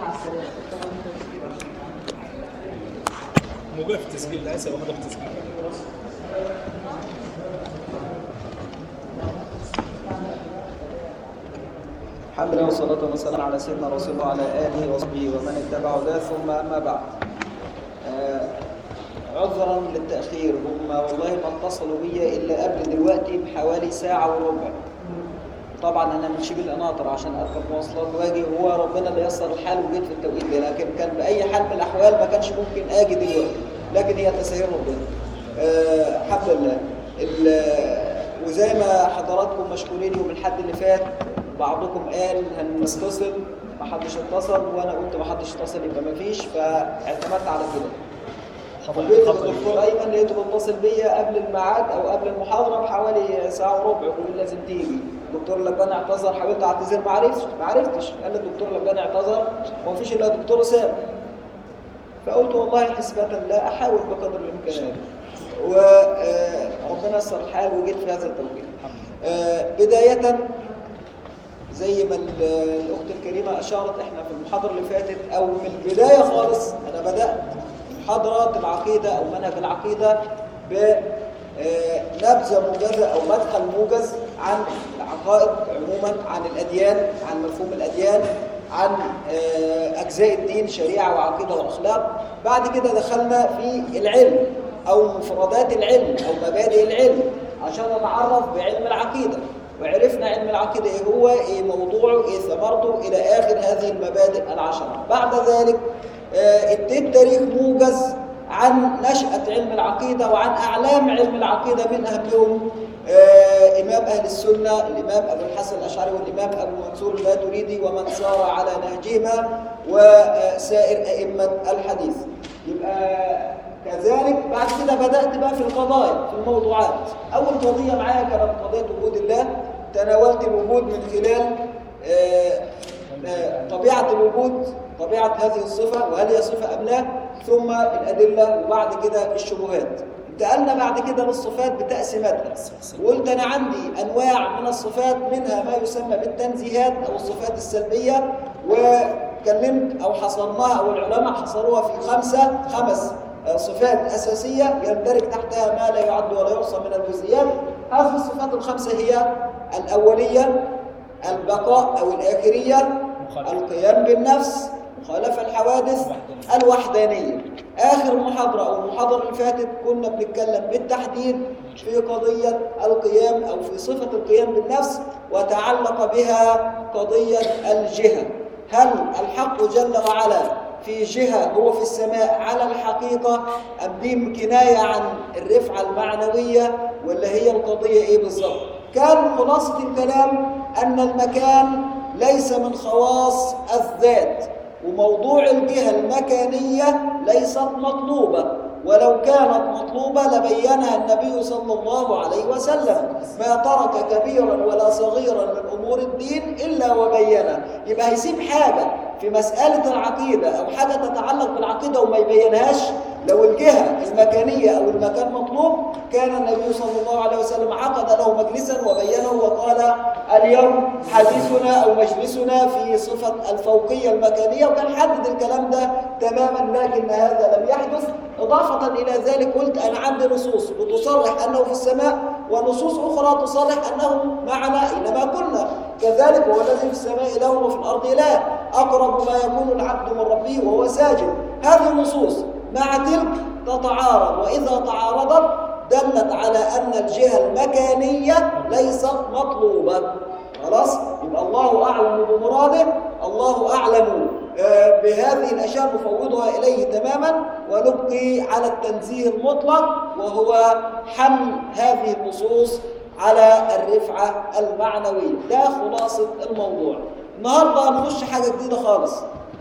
موجودة في التسجيل لا اسف واخدها في التسجيل الحمد لله والصلاة والسلام على سيدنا رسول الله وعلى آله وصحبه ومن اتبعه ده ثم أما بعد آه، عذرا للتأخير هم والله ما اتصلوا بي إلا قبل دلوقتي بحوالي ساعة وربع طبعا أنا من شبه القناطر عشان أركب مواصلات واجي هو ربنا اللي يسر الحال وجيت في التوقيت ده لكن كان بأي حال من الأحوال ما كانش ممكن آجي دلوقتي لكن هي تسهيل ربنا آه، الحمد لله ال- وزي ما حضراتكم مشغولين يوم الحد اللي فات بعضكم قال هنتصل ما حدش اتصل وانا قلت ما حدش اتصل يبقى ما فيش فاعتمدت على كده حبيت الدكتور ايمن لقيته بيتصل بيا قبل الميعاد او قبل المحاضره بحوالي ساعه وربع يقول لي لازم تيجي الدكتور لباني اعتذر حاولت اعتذر ما عرفتش ما عرفتش قال لي الدكتور لباني اعتذر وما فيش الا الدكتور سام فقلت والله حسبة لا احاول بقدر الامكانات وربنا يسر الحال وجيت في هذا التوقيت آه، بدايه زي ما ال- الاخت الكريمه اشارت احنا في المحاضره اللي فاتت او من البدايه خالص انا بدات محاضره العقيده او منهج العقيده بنبذه موجزه او مدخل موجز عن العقائد عموما عن الاديان عن مفهوم الاديان عن آه، اجزاء الدين شريعه وعقيده واخلاق بعد كده دخلنا في العلم او مفردات العلم او مبادئ العلم عشان نتعرف بعلم العقيده وعرفنا علم العقيدة إيه هو إيه موضوعه إيه ثمرته إلى آخر هذه المبادئ العشرة بعد ذلك آه، اديت تاريخ موجز عن نشأة علم العقيدة وعن أعلام علم العقيدة من أهمهم آه، إمام أهل السنة الإمام أبو الحسن الأشعري والإمام أبو منصور الماتريدي ومن سار على نهجهما وسائر أئمة الحديث يبقى كذلك بعد كده بدأت بقى في القضايا في الموضوعات أول قضية معايا كانت قضية وجود الله تناولت الوجود من خلال آه، آه، طبيعة الوجود طبيعة هذه الصفة وهل هي صفة أم لا ثم الأدلة وبعد كده الشبهات انتقلنا بعد كده للصفات بتقسيماتها وقلت أنا عندي أنواع من الصفات منها ما يسمى بالتنزيهات أو الصفات السلبية وكلمت أو حصرناها أو العلماء حصروها في خمسة خمس صفات أساسية يندرج تحتها ما لا يعد ولا يحصى من الجزئيات هذه الصفات الخمسة هي الأولية البقاء أو الآخرية القيام بالنفس مخالفة الحوادث الوحدانية آخر محاضرة أو المحاضرة اللي فاتت كنا بنتكلم بالتحديد في قضية القيام أو في صفة القيام بالنفس وتعلق بها قضية الجهة هل الحق جل وعلا في جهة هو في السماء على الحقيقة أم دي كناية عن الرفعة المعنوية ولا هي القضية إيه بالظبط كان خلاصة الكلام أن المكان ليس من خواص الذات وموضوع الجهة المكانية ليست مطلوبة ولو كانت مطلوبة لبينها النبي صلى الله عليه وسلم ما ترك كبيرا ولا صغيرا من أمور الدين إلا وبينه يبقى هيسيب حاجة في مسألة العقيدة أو حاجة تتعلق بالعقيدة وما يبينهاش لو الجهة المكانية أو المكان مطلوب كان النبي صلى الله عليه وسلم عقد له مجلسا وبينه وقال اليوم حديثنا أو مجلسنا في صفة الفوقية المكانية وكان حدد الكلام ده تماما لكن هذا لم يحدث إضافة إلى ذلك قلت أنا عندي نصوص بتصرح أنه في السماء ونصوص أخرى تصرح أنه معنا أينما كنا كذلك هو الذي في السماء إله وفي الأرض إله أقرب ما يكون العبد من ربه وهو ساجد هذه النصوص مع تلك تتعارض وإذا تعارضت دلت على أن الجهة المكانية ليست مطلوبة خلاص يبقى الله أعلم بمراده الله أعلم آه، بهذه الأشياء نفوضها إليه تماما ونبقي على التنزيه المطلق وهو حمل هذه النصوص على الرفعة المعنوية ده خلاصة الموضوع النهاردة هنخش حاجة جديدة خالص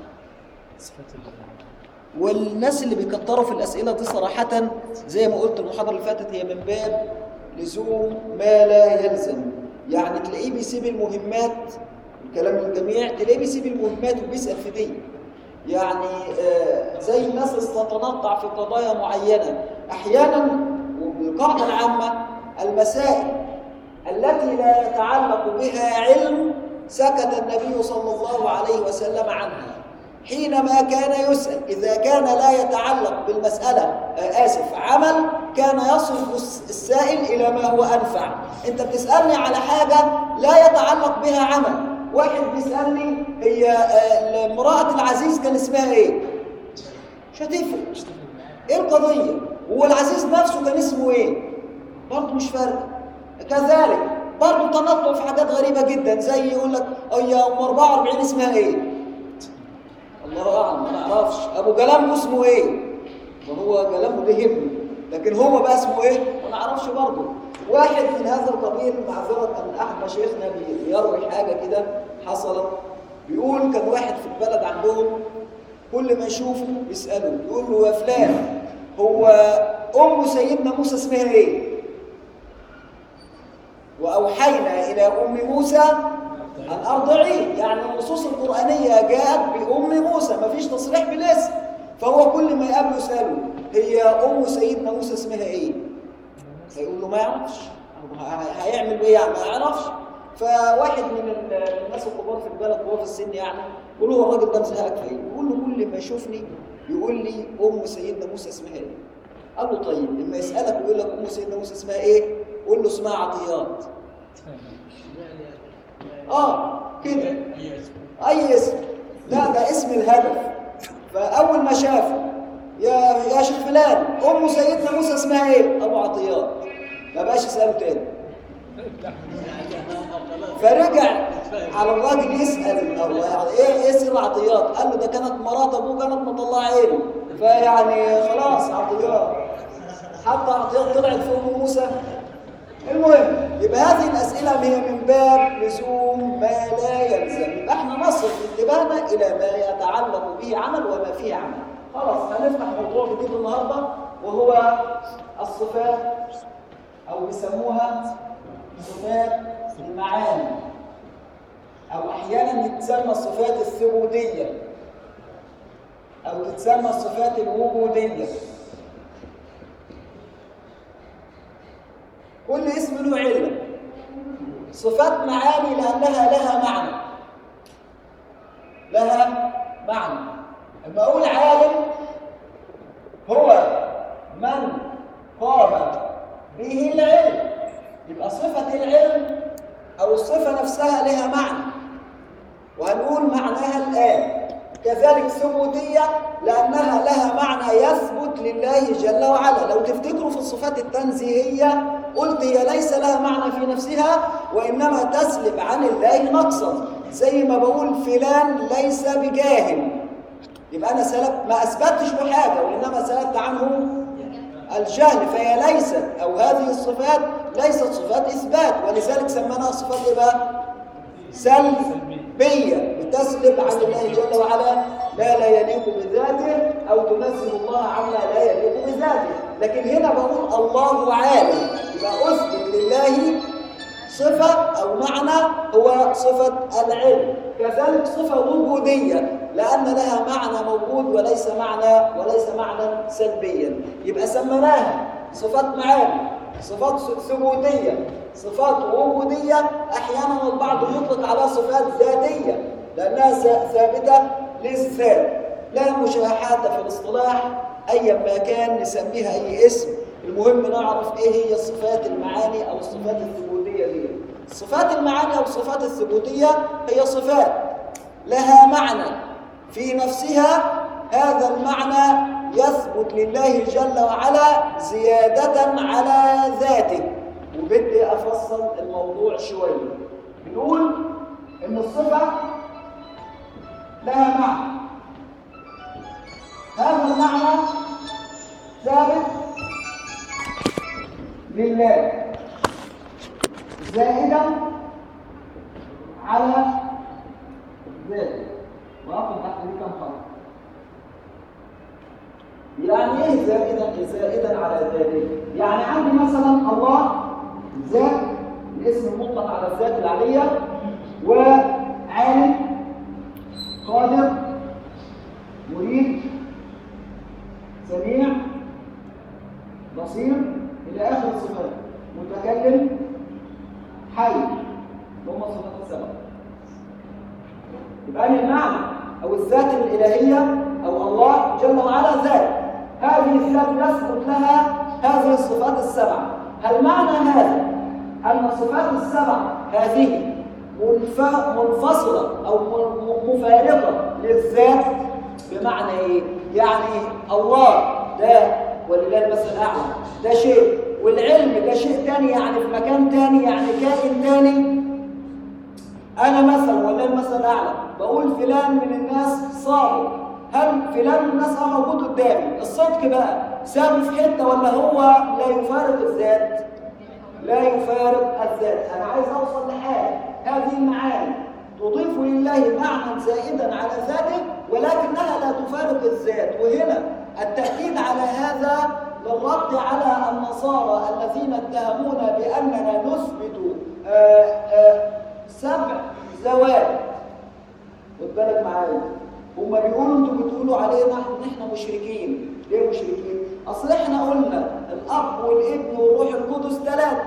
والناس اللي بيكتروا في الأسئلة دي صراحة زي ما قلت المحاضرة اللي فاتت هي من باب لزوم ما لا يلزم يعني تلاقيه بيسيب المهمات الكلام للجميع تلاقيه بيسيب المهمات وبيسأل في دي يعني آه، زي الناس اللي تتنطع في قضايا معينة أحيانا وبالقاعدة العامة المسائل التي لا يتعلق بها علم سكت النبي صلى الله عليه وسلم عنها حينما كان يسأل إذا كان لا يتعلق بالمسألة آه، آسف عمل كان يصرف الس- السائل إلى ما هو أنفع أنت بتسألني على حاجة لا يتعلق بها عمل واحد بيسألني هي آه، امرأة العزيز كان اسمها إيه؟ مش هتفرق ايه القضية؟ هو العزيز نفسه كان اسمه ايه؟ برضه مش فارقة كذلك برضه تنطع في حاجات غريبة جدا زي يقول لك هي ام 44 اسمها ايه؟ الله اعلم ما نعرفش ابو جلامبو اسمه ايه؟ ما هو جلامبو ده ابنه لكن هو بقى اسمه ايه؟ ما نعرفش برضه واحد من هذا القبيل معذرة ان احد مشايخنا بي- بيروي حاجة كده حصلت بيقول كان واحد في البلد عندهم كل ما يشوفه يسأله يقول له يا فلان هو أم سيدنا موسى اسمها إيه؟ وأوحينا إلى أم موسى أن أرضعيه يعني النصوص القرآنية جاءت بأم موسى ما فيش تصريح بالاسم فهو كل ما يقابله يسأله هي أم سيدنا موسى اسمها إيه؟ فيقول له ما يعرفش ه- هيعمل ايه يعني ما يعرفش فواحد من ال- الناس الكبار في البلد وهو في السن يعني يقول له هو الراجل ده مزهقك في ايه؟ يقول له كل ما يشوفني يقول لي ام سيدنا موسى اسمها ايه؟ قال له طيب لما يسالك ويقول لك ام سيدنا موسى اسمها ايه؟ قول له اسمها عطيات اه كده اي اسم لا ده اسم الهدف فاول ما شافه يا يا شيخ فلان ام سيدنا موسى اسمها ايه ابو عطيات ما بقاش يساله تاني فرجع على الراجل يسال الله يعني ايه ايه سر عطيات قال له ده كانت مرات ابوه كانت مطلعه عينه فيعني خلاص عطيات حتى عطيات طلعت في ام موسى المهم يبقى هذه الأسئلة هي من باب لزوم ما لا يلزم يبقى احنا نصرف انتباهنا إلى ما يتعلق به عمل وما فيه عمل خلاص هنفتح موضوع جديد النهاردة وهو الصفات أو بيسموها صفات المعاني أو أحيانا تتسمى الصفات الثبوتية أو تتسمى الصفات الوجودية كل اسم له علة صفات معاني لأنها لها معنى لها معنى لما أقول عالم هو من قام به العلم يبقى صفة العلم أو الصفة نفسها لها معنى وهنقول معناها الآن كذلك ثبوتية لأنها لها معنى يثبت لله جل وعلا لو تفتكروا في الصفات التنزيهية قلت هي ليس لها معنى في نفسها وإنما تسلب عن الله نقصا زي ما بقول فلان ليس بجاهل يبقى أنا سلبت ما أثبتش له حاجة وإنما سلبت عنه الجهل فهي ليست أو هذه الصفات ليست صفات إثبات ولذلك سميناها صفات إيه بقى؟ سلبية بتسلب عن الله جل وعلا ما لا يليق بذاته أو تنزه الله عما لا يليق بذاته لكن هنا بقول الله عالم يبقى أثبت لله صفة أو معنى هو صفة العلم كذلك صفة وجودية لأن لها معنى موجود وليس معنى وليس معنى سلبيا يبقى سميناها صفات معاني صفات ثبوتية صفات وجودية أحيانا البعض يطلق على صفات ذاتية لأنها ثابتة للذات لا مشاحات في الاصطلاح أيا ما كان نسميها أي اسم المهم نعرف إيه هي الصفات المعاني أو الصفات الثبوتية دي صفات المعاني أو الصفات الثبوتية هي صفات لها معنى في نفسها هذا المعنى يثبت لله جل وعلا زيادة على ذاته وبدي أفصل الموضوع شوية بنقول إن الصفة لها معنى هذا المعنى ثابت لله زائدا على ذاته وأقف تحت دي كم خط يعني ايه زائدا زائدا على ذاته يعني عندي مثلا الله ذات الاسم المطلق على الذات العليه وعالم قادر مريد سميع بصير الى اخر الصفات متكلم حي هم صفات السبب يبقى المعنى او الذات الذات الإلهية أو الله جل وعلا ذات هذه الذات يثبت لها هذه الصفات السبعة هل معنى هذا أن الصفات السبعة هذه منف- منفصلة أو م- مفارقة للذات بمعنى إيه؟ يعني الله ده ولله المثل الأعلى ده شيء والعلم ده شيء تاني يعني في مكان تاني يعني كائن تاني أنا مثلا ولا المثل الأعلى بقول فلان من الناس صادق هل فلان من الناس أنا موجود قدامي الصدق بقى سابه في حتة ولا هو لا يفارق الذات لا يفارق الذات أنا عايز أوصل لحاجة هذه المعاني تضيف لله معنى زائدا على ذاته ولكنها لا تفارق الذات وهنا التأكيد على هذا للرد على النصارى الذين اتهمونا بأننا نثبت آه، آه، سبع زواج خد بالك معايا هما بيقولوا انتوا بتقولوا علينا ان احنا مشركين ليه مشركين اصل احنا قلنا الاب والابن والروح القدس ثلاثه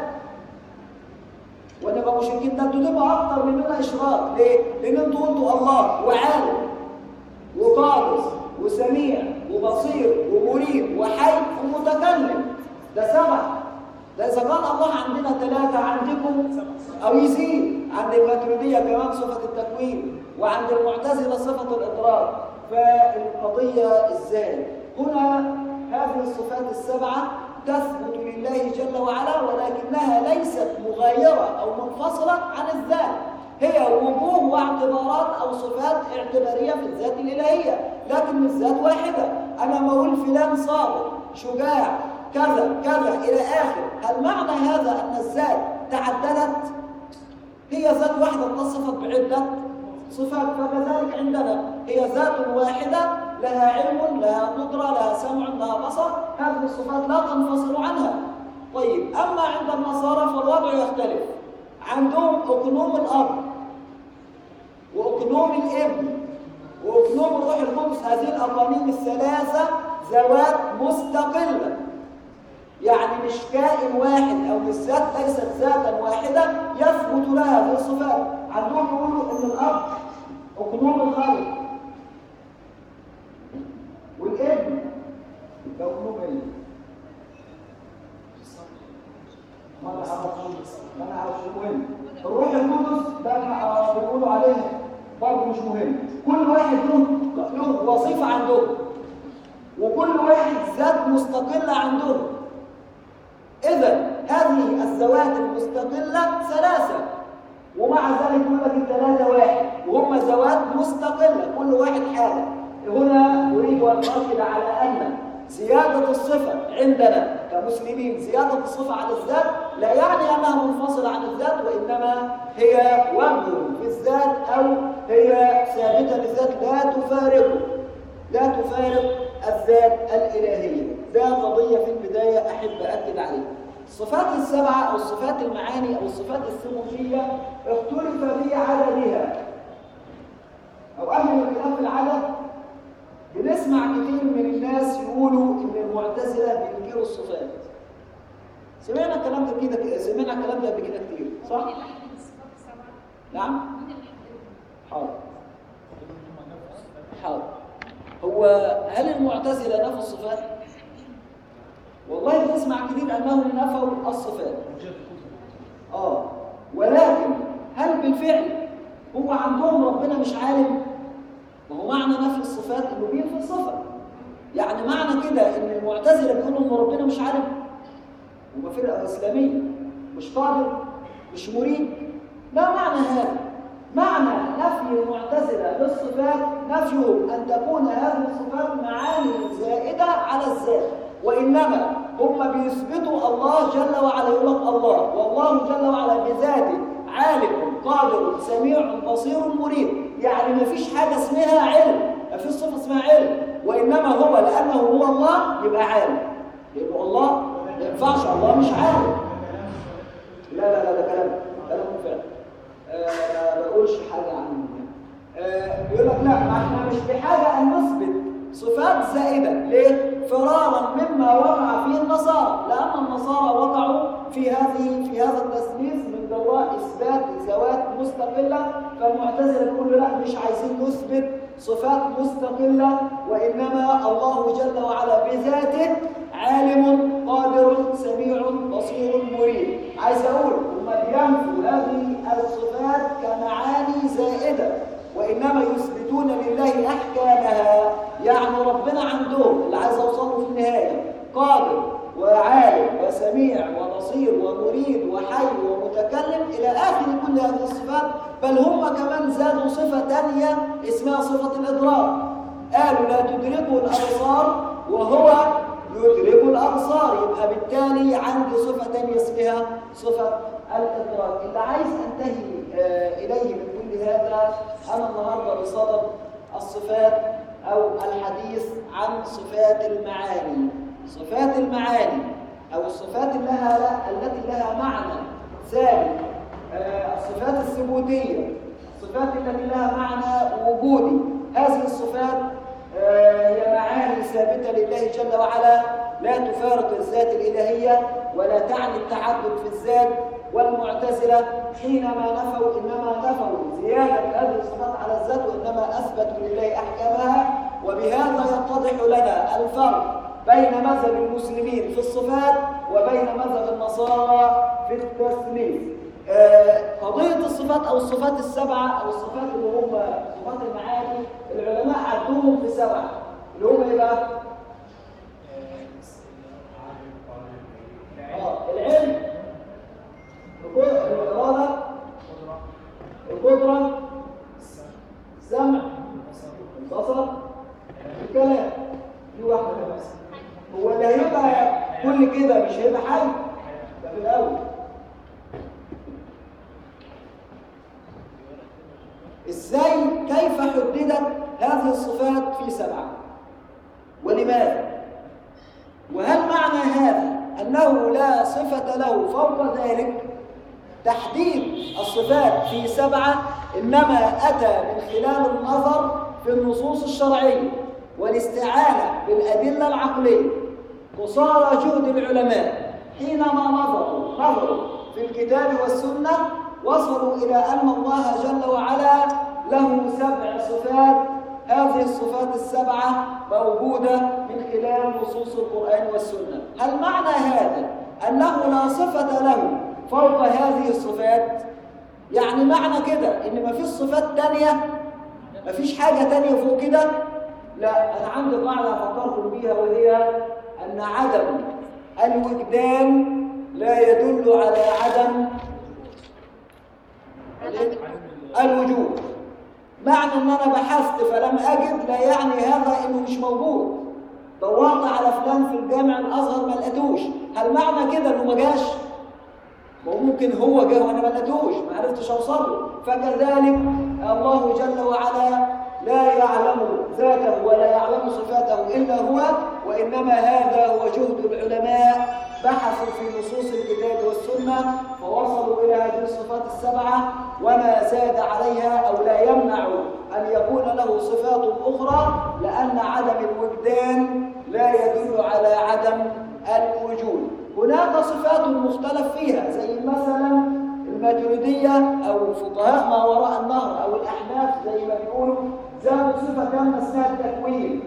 ونبقى مشركين ده انتوا تبقى اكتر مننا اشراك ليه لان انتوا قلتوا الله وعالم وقادس وسميع وبصير ومريد وحي ومتكلم ده سبعه ده اذا كان الله عندنا ثلاثه عندكم او يزيد عند الماتريديه كمان صفه التكوين وعند المعتزله صفه الادراك فالقضيه ازاي هنا هذه الصفات السبعه تثبت لله جل وعلا ولكنها ليست مغايره او منفصله عن الذات هي وجوه واعتبارات او صفات اعتباريه في الذات الالهيه لكن الذات واحده انا بقول فلان صابر شجاع كذا كذا الى اخر هل معنى هذا ان الذات تعددت هي ذات واحده اتصفت بعده صفات فكذلك عندنا هي ذات واحده لها علم لها قدره لها سمع لها بصر هذه الصفات لا تنفصل عنها طيب اما عند النصارى فالوضع يختلف عندهم اقنوم الاب واقنوم الابن واقنوم الروح القدس هذه الاقانيم الثلاثه ذوات مستقله يعني مش كائن واحد او الذات ليست ذاتا واحده يثبت لها هذه الصفات عندهم يقولوا ان الاب اقنوم الخالق والابن ده اقنوم ايه؟ ما انا عارف ما انا عارف المهم الروح القدس ده ما بيقولوا عليه برضه مش مهم كل واحد له له وظيفه عندهم وكل واحد ذات مستقله عندهم اذا هذه الذوات المستقله ثلاثه ومع ذلك يقول لك الثلاثه واحد وهم ذوات مستقله كل واحد حاله هنا اريد ان اؤكد على ان زيادة الصفة عندنا كمسلمين زيادة الصفة عن الذات لا يعني أنها منفصلة عن الذات وإنما هي وجه في الذات أو هي ثابتة للذات لا تفارقه لا تفارق الذات الإلهية ده قضية في البداية أحب أكد عليها الصفات السبعة أو الصفات المعاني أو الصفات الثموثية اختلف في عددها أو أهل الخلاف العدد بنسمع كتير من الناس يقولوا ان المعتزله بينكروا الصفات سمعنا الكلام ده كده سمعنا الكلام ده قبل كده كتير صح نعم حاضر حاضر هو هل المعتزله نفوا الصفات والله بنسمع كتير انهم نفوا الصفات اه ولكن هل بالفعل هو عندهم ربنا مش عالم ما هو معنى نفي الصفات انه بينفي الصفه يعني معنى كده ان المعتزله بيقولوا ان ربنا مش عالم هم فرقه اسلاميه مش قادر مش مريد ما معنى هذا معنى نفي المعتزله للصفات نفيهم ان تكون هذه الصفات معاني زائده على الذات وانما هم بيثبتوا الله جل وعلا يقول لك الله والله جل وعلا بذاته عالم قادر سميع بصير مريد يعني ما فيش حاجة اسمها علم ما فيش صفة اسمها علم وإنما هو لأنه هو الله يبقى عالم يبقى الله ما ينفعش الله مش عالم لا لا لا ده كلام كلام فعلا آه ما بقولش حاجة عنه آه بيقول لك لا ما احنا مش بحاجة أن نثبت صفات زائدة ليه؟ فرارا مما وقع فيه النصارى لأن النصارى وقعوا في هذه في هذا التثليث من جراء إثبات ذوات مستقلة فالمعتزلة بيقولوا لا مش عايزين نثبت صفات مستقلة وإنما الله جل وعلا بذاته عالم قادر سميع بصير مريد عايز أقول هم بينفوا هذه الصفات كمعاني زائدة وإنما يثبتون لله أحكامها يعني ربنا عندهم اللي عايز أوصله في النهاية قادر وعالم وسميع وبصير ومريد وحي ومتكلم إلى آخر كل هذه الصفات بل هم كمان زادوا صفة تانية اسمها صفة الإدراك قالوا لا تدركه الأبصار وهو يدرك الأبصار يبقى بالتالي عندي صفة تانية اسمها صفة الإدراك اللي عايز أنتهي آه، إليه من كل هذا أنا النهاردة بصدد الصفات أو الحديث عن صفات المعاني صفات المعاني أو الصفات اللي لها التي لها معنى ثابت آه، الصفات الثبوتية الصفات التي لها معنى وجودي هذه الصفات آه، هي معاني ثابتة لله جل وعلا لا تفارق الذات الإلهية ولا تعني التعدد في الذات والمعتزلة حينما نفوا إنما نفوا زيادة هذه الصفات على الذات وإنما أثبتوا لله أحكامها وبهذا يتضح لنا الفرق بين مذهب المسلمين في الصفات وبين مذهب النصارى في التثليث آه، قضية الصفات أو الصفات السبعة أو الصفات اللي هم صفات المعاني العلماء عدوهم في سبعة اللي هم إيه بقى؟ آه، العلم القدرة الإرادة القدرة السمع البصر الكلام دي واحدة بس هو اللي هيبقى كل كده مش هيبقى حي ده في الأول ازاي كيف حددت هذه الصفات في سبعه ولماذا وهل معنى هذا انه لا صفه له فوق ذلك تحديد الصفات في سبعه انما اتى من خلال النظر في النصوص الشرعيه والاستعانه بالادله العقليه قصارى جهد العلماء حينما نظروا نظروا في الكتاب والسنه وصلوا إلى أن الله جل وعلا له سبع صفات هذه الصفات السبعة موجودة من خلال نصوص القرآن والسنة هل معنى هذا أنه لا صفة له فوق هذه الصفات يعني معنى كده إن ما فيش صفات تانية ما فيش حاجة تانية فوق كده لا أنا عندي قاعدة أفكركم بيها وهي أن عدم الوجدان لا يدل على عدم الوجود معنى ان انا بحثت فلم اجد لا يعني هذا انه مش موجود دورت على فلان في الجامع الازهر ما لقيتوش هل معنى كده انه ما جاش ما هو ممكن هو جه وانا ما لقيتوش ما عرفتش اوصل له فكذلك الله جل وعلا لا يعلم ذاته ولا يعلم صفاته الا هو وانما هذا هو جهد العلماء بحثوا في نصوص الكتاب والسنة فوصلوا إلى هذه الصفات السبعة وما زاد عليها أو لا يمنع أن يكون له صفات أخرى لأن عدم الوجدان لا يدل على عدم الوجود هناك صفات مختلف فيها زي مثلا الماتريدية أو فقهاء ما وراء النهر أو الأحناف زي ما بيقولوا زادوا صفة تامة اسمها التكوين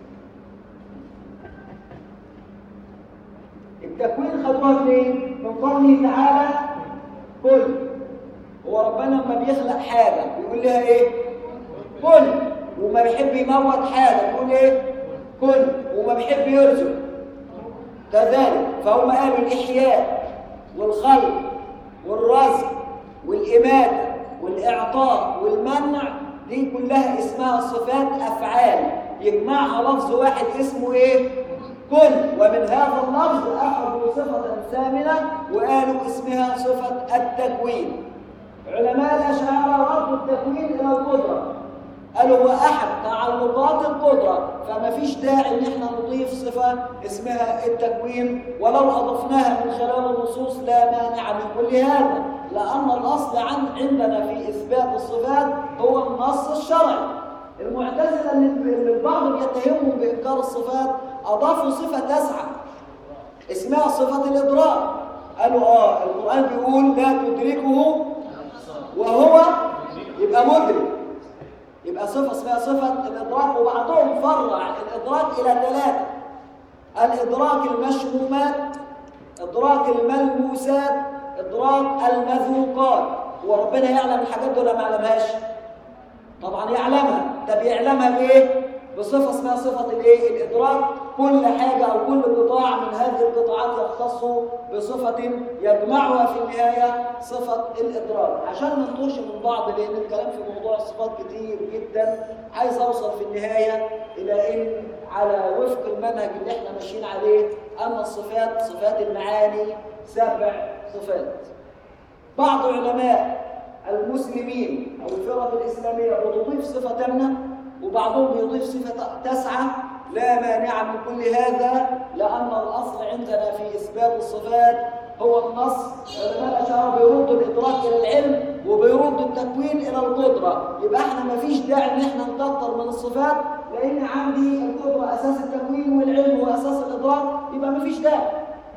التكوين خدوها منين؟ من قوله تعالى كل هو ربنا لما بيخلق حاجة بيقول لها ايه؟ كل وما بيحب يموت حاجة بيقول ايه؟ كل وما بيحب يرزق كذلك فهم قالوا الإحياء والخلق والرزق والإماتة والإعطاء والمنع دي كلها اسمها صفات أفعال يجمعها لفظ واحد اسمه ايه؟ كل ومن هذا اللفظ أخذوا صفة ثامنة وقالوا اسمها صفة التكوين علماء الأشاعرة ربطوا التكوين إلى القدرة قالوا هو أحد تعلقات القدرة فما فيش داعي إن احنا نضيف صفة اسمها التكوين ولو أضفناها من خلال النصوص لا مانع من كل هذا لأن الأصل عن عندنا في إثبات الصفات هو النص الشرعي المعتزلة اللي البعض بيتهمهم بإنكار الصفات أضافوا صفة تسعة اسمها صفة الإدراك قالوا آه القرآن بيقول لا تدركه وهو يبقى مدرك يبقى صفة اسمها صفة الإدراك وبعضهم فرع الإدراك إلى ثلاثة الإدراك المشمومات إدراك الملموسات إدراك المذوقات وربنا يعلم الحاجات دول ولا ما يعلمهاش طبعا يعلمها ده بيعلمها بايه بصفه اسمها صفه الايه الادراك كل حاجه او كل قطاع من هذه القطاعات يختص بصفه يجمعها في النهايه صفه الادراك عشان ما نطوش من بعض لان الكلام في موضوع الصفات كتير جدا عايز اوصل في النهايه الى ان على وفق المنهج اللي احنا ماشيين عليه ان الصفات صفات المعاني سبع صفات بعض علماء المسلمين أو الفرق الإسلامية بتضيف صفة تامنة وبعضهم يضيف صفة تسعة لا مانع من كل هذا لأن الأصل عندنا في إثبات الصفات هو النص علماء الأشاعرة بيردوا الإدراك إلى العلم وبيردوا التكوين إلى القدرة يبقى احنا ما فيش داعي إن احنا نكتر من الصفات لأن عندي القدرة أساس التكوين والعلم هو أساس الإدراك يبقى ما فيش داعي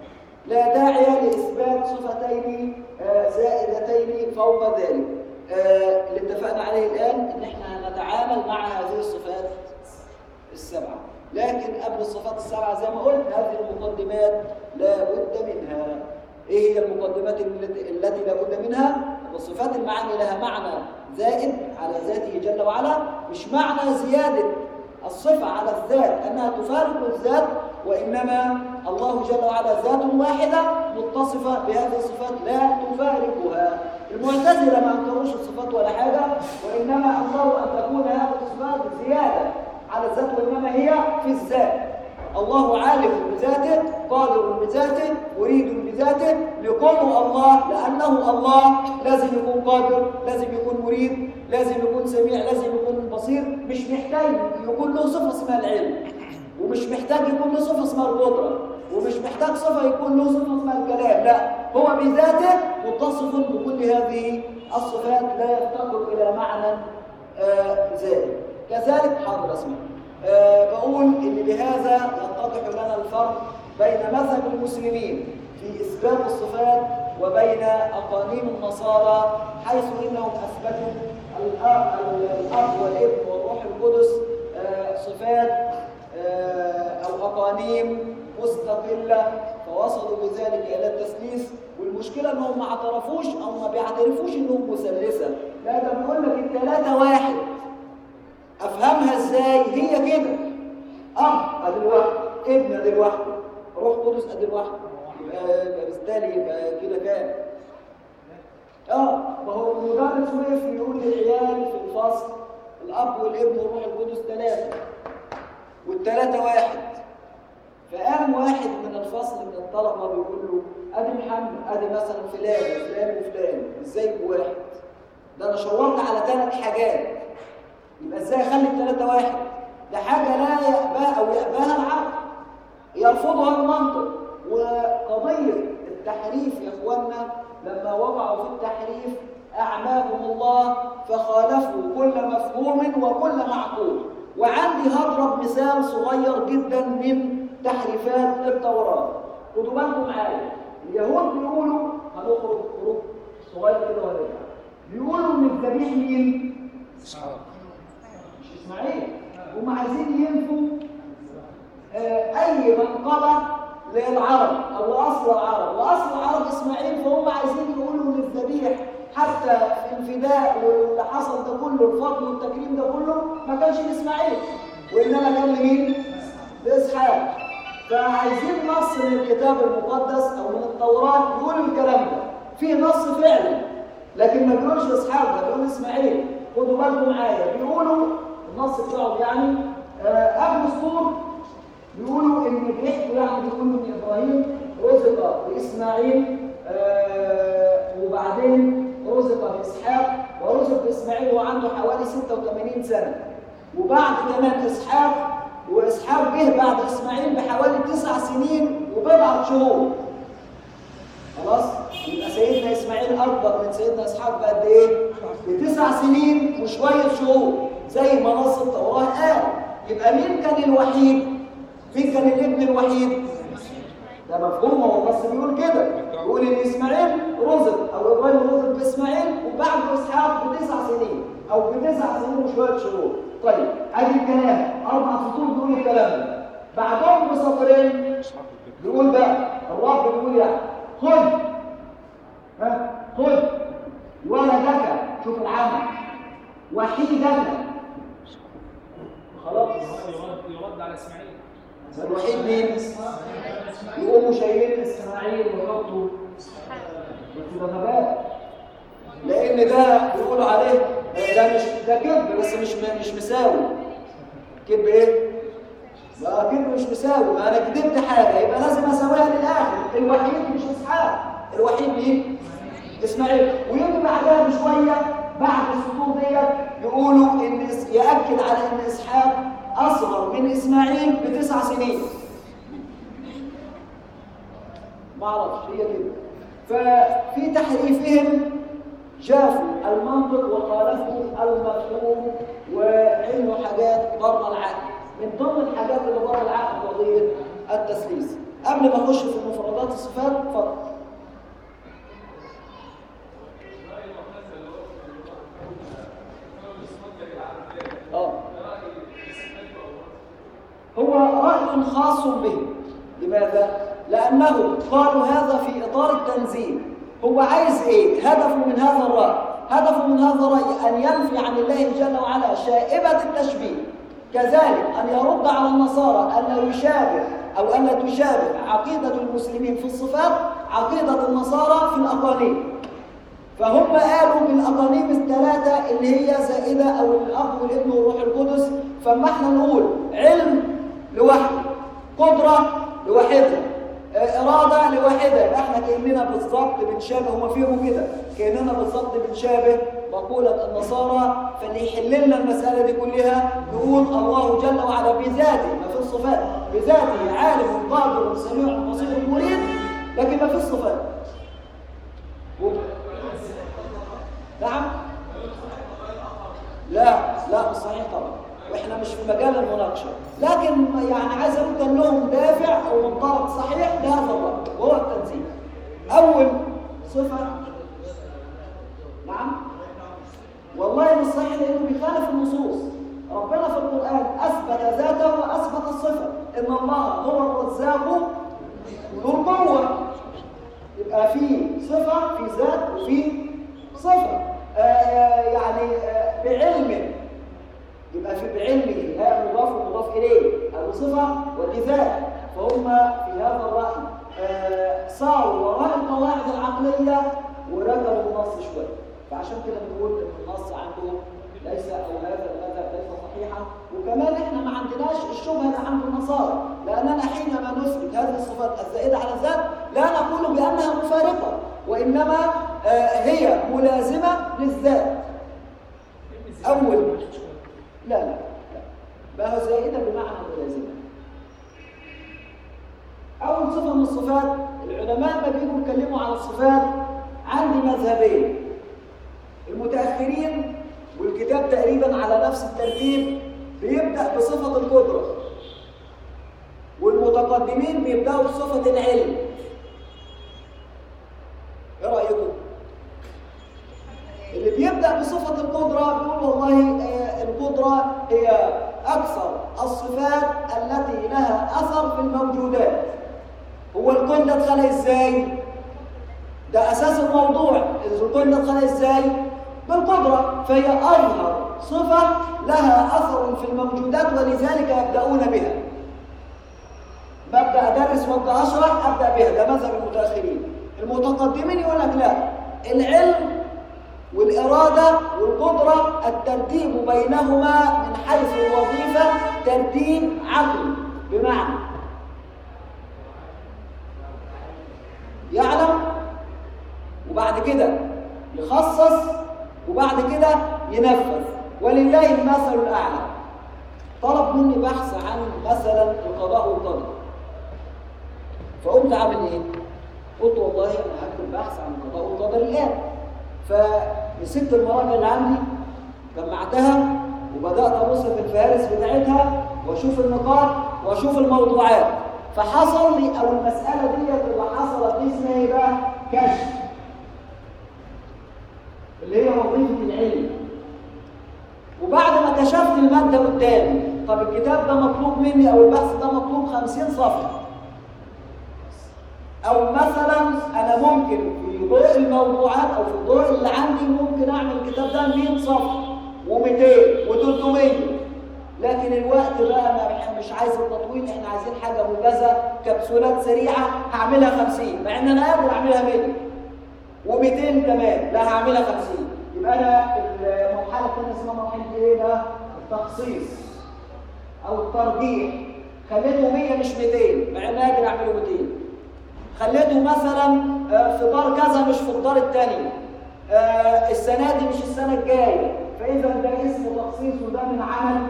لا داعي لإثبات صفتين آه، زائدتين فوق ذلك آه، اللي اتفقنا عليه الآن إن احنا نتعامل مع هذه الصفات السبعة لكن قبل الصفات السبعة زي ما قلت هذه المقدمات لا بد منها ايه هي المقدمات التي التي لا بد منها وصفات المعاني لها معنى زائد على ذاته جل وعلا مش معنى زيادة الصفة على الذات أنها تفارق الذات وإنما الله جل وعلا ذات واحدة متصفة بهذه الصفات لا تفارقها المعتزلة ما أنكروش الصفات ولا حاجة وإنما أنكروا أن تكون هذه الصفات زيادة على الذات وإنما هي في الذات الله عالم بذاته قادر بذاته مريد بذاته لكونه الله لأنه الله لازم يكون قادر لازم يكون مريد لازم يكون سميع لازم يكون بصير مش محتاج يكون له صفة اسمها العلم ومش محتاج يكون له صفة اسمها القدرة ومش محتاج صفة يكون له صفة اسمها الكلام لا هو بذاته متصف بكل هذه الصفات لا يفتقر إلى معنى آه زائد كذلك حاضر اسمع أه بقول ان بهذا يتضح لنا الفرق بين مذهب المسلمين في اثبات الصفات وبين اقانيم النصارى حيث انهم اثبتوا الاب الاب والابن والروح القدس أه صفات أه او اقانيم مستقله فوصلوا بذلك الى التثليث والمشكله انهم ما اعترفوش او ما بيعترفوش انهم مثلثه لا ده بيقول لك الثلاثه واحد افهمها ازاي هي كده اب ادي لوحده ابن ادي لوحده روح قدس ادي لوحده يبقى يبقى بالتالي يبقى كده كام اه ما هو المدرس وقف يقول للعيال في الفصل الاب والابن والروح القدس ثلاثه والثلاثه واحد فقام واحد من الفصل من الطلبه بيقول له ادي محمد ادي مثلا فلان وفلان وفلان ازاي بواحد ده انا شورت على ثلاث حاجات يبقى ازاي اخلي الثلاثه واحد ده حاجه لا يأباها او يأباها العقل يرفضها المنطق وقضيه التحريف يا اخوانا لما وقعوا في التحريف اعماهم الله فخالفوا كل مفهوم وكل معقول وعندي هضرب مثال صغير جدا من تحريفات التوراه خدوا بالكم معايا اليهود بيقولوا هنخرج خروج صغير كده ونرجع بيقولوا ان الذبيح مين؟ اسحاق مش اسماعيل هم عايزين ينفوا آه، اي منقبه للعرب او لاصل العرب واصل العرب اسماعيل فهم عايزين يقولوا ان الذبيح حتى في الفداء واللي حصل ده كله الفضل والتكريم ده كله ما كانش لاسماعيل وانما كان لمين؟ لاسحاق فعايزين نص من الكتاب المقدس او من التوراه يقول الكلام ده في نص فعلا لكن ما بيقولش اسحاق ده بيقول اسماعيل خدوا بالكم معايا بيقولوا النص بتاعهم يعني آه، قبل الصور بيقولوا ان بيحكوا يعني بيقولوا ان ابراهيم رزق باسماعيل آه، وبعدين رزق باسحاق ورزق باسماعيل وعنده حوالي 86 سنه وبعد كمان اسحاق واسحاق جه بعد اسماعيل بحوالي تسع سنين وبضعه شهور خلاص يبقى سيدنا اسماعيل اكبر من سيدنا اسحاق بقد ايه بتسع سنين وشويه شهور زي ما نص التوراه قال يبقى مين كان الوحيد مين كان الابن الوحيد ده مفهوم هو بس بيقول كده بيقول ان اسماعيل رزق او ابراهيم رزق باسماعيل وبعد اسحاق بتسع سنين او بتسع سنين وشويه شهور طيب ادي الكلام اربع سطور بيقول الكلام ده بعدهم بسطرين بيقول بقى الرب بيقول يعني خذ ها خذ ولدك شوف العمل وحيدك خلاص يرد يرد على اسماعيل الوحيد مين؟ يقوموا شايلين اسماعيل ويحطوا بس ده غباء لان ده بيقولوا عليه ده مش ده كذب بس مش مش مساوي كذب ايه؟ لا كذب مش مساوي ما انا كذبت حاجه يبقى لازم اساويها للاخر الوحيد مش اسحاق الوحيد مين؟ اسماعيل ويجي بعدها بشويه بعد السطور ديت يقولوا ان إس- ياكد على ان اسحاق اصغر من اسماعيل بتسع سنين ما اعرفش هي كده ففي تحريفهم شافوا المنطق وخالفوا المفهوم وعملوا حاجات بره العقل من ضمن الحاجات اللي بره العقل قضيه التثليث قبل ما اخش في مفردات الصفات اتفضل اه هو رأي خاص به لماذا؟ لأنه قالوا هذا في إطار التنزيل هو عايز إيه؟ هدفه من هذا الرأي هدفه من هذا الرأي أن ينفي عن الله جل وعلا شائبة التشبيه كذلك أن يرد على النصارى أن لا يشابه أو أن لا تشابه عقيدة المسلمين في الصفات عقيدة النصارى في الأقانيم فهم قالوا بالاقانيم الثلاثه اللي هي زائده او الاب والابن والروح القدس فما احنا نقول علم لوحده قدره لوحدها آه، اراده لوحدها يبقى احنا كاننا بالظبط بنشابه هم فيهم كده كاننا بالظبط بنشابه مقوله النصارى فاللي يحل لنا المساله دي كلها نقول الله جل وعلا بذاته ما في الصفات بذاته عالم قادر سميع بصير مريد لكن ما في الصفات نعم لا لا مش صحيح طبعا واحنا مش في مجال المناقشه لكن يعني عايز اقول كان لهم دافع او منطلق صحيح لهذا الرد وهو التنزيل اول صفه نعم والله مش صحيح لانه بيخالف النصوص ربنا في القران اثبت ذاته واثبت الصفه ان الله هو الرزاق ذو القوه يبقى في صفة في ذات وفي صفة آه، آه، يعني آه، بعلم يبقى في بعلمه ها مضاف ومضاف إليه أو صفة ودي ذات فهم في هذا الرأي آه، صاروا وراء القواعد العقلية وركبوا النص شوية فعشان كده بنقول إن النص عندهم ليس أو هذا المذهب ليس صحيحا وكمان احنا ما عندناش الشبهه اللي عند النصارى لاننا حينما نثبت هذه الصفات الزائده على الذات لا نقول بانها مفارقه وانما آه، هي ملازمه للذات اول لا لا لا ما هو زائده بمعنى ملازمه اول صفه من الصفات العلماء ما بيجوا يتكلموا على الصفات عندي مذهبين المتاخرين والكتاب تقريبا على نفس الترتيب بيبدا بصفه القدره والمتقدمين بيبداوا بصفه العلم ايه رايكم اللي بيبدا بصفه القدره بيقول والله آه، القدره هي اكثر الصفات التي لها اثر في الموجودات هو الكون ده اتخلق ازاي ده اساس الموضوع الكون ده اتخلق ازاي بالقدره فهي اظهر صفه لها اثر في الموجودات ولذلك يبداون بها ببدا ادرس وابدا اشرح ابدا بها ده مذهب المتاخرين المتقدمين يقول لك لا العلم والاراده والقدره الترتيب بينهما من حيث الوظيفه ترتيب عقلي بمعنى يعلم وبعد كده يخصص وبعد كده ينفذ ولله المثل الاعلى طلب مني بحث عن مثلا القضاء والقدر فقمت عامل ايه قلت والله انا هكتب بحث عن القضاء والقدر الان فمسكت المراجع اللي عندي جمعتها وبدات ابص في الفهارس بتاعتها واشوف النقاط واشوف الموضوعات فحصل لي او المساله ديت اللي حصلت دي اسمها ايه بقى كشف اللي هي وظيفه العلم وبعد ما كشفت المادة قدامي طب الكتاب ده مطلوب مني أو البحث ده مطلوب 50 صفحة أو مثلا أنا ممكن في ضوء الموضوعات أو في الضوء اللي عندي ممكن أعمل الكتاب ده 100 صفحة و200 و300 لكن الوقت بقى ما إحنا مش عايز التطويل احنا عايزين حاجة موجزة كبسولات سريعة هعملها 50 مع إن أنا قادر أعملها 100 و200 كمان لا هعملها 50 يبقى أنا المرحلة الثانية اسمها مرحلة إيه ده؟ التخصيص أو الترجيح خليته 100 مش 200 مع إن قادر أعمله 200 خليته مثلا آه، في دار كذا مش في الدار الثانية السنة دي مش السنة الجاية فإذا ده اسمه تخصيص وده من عمل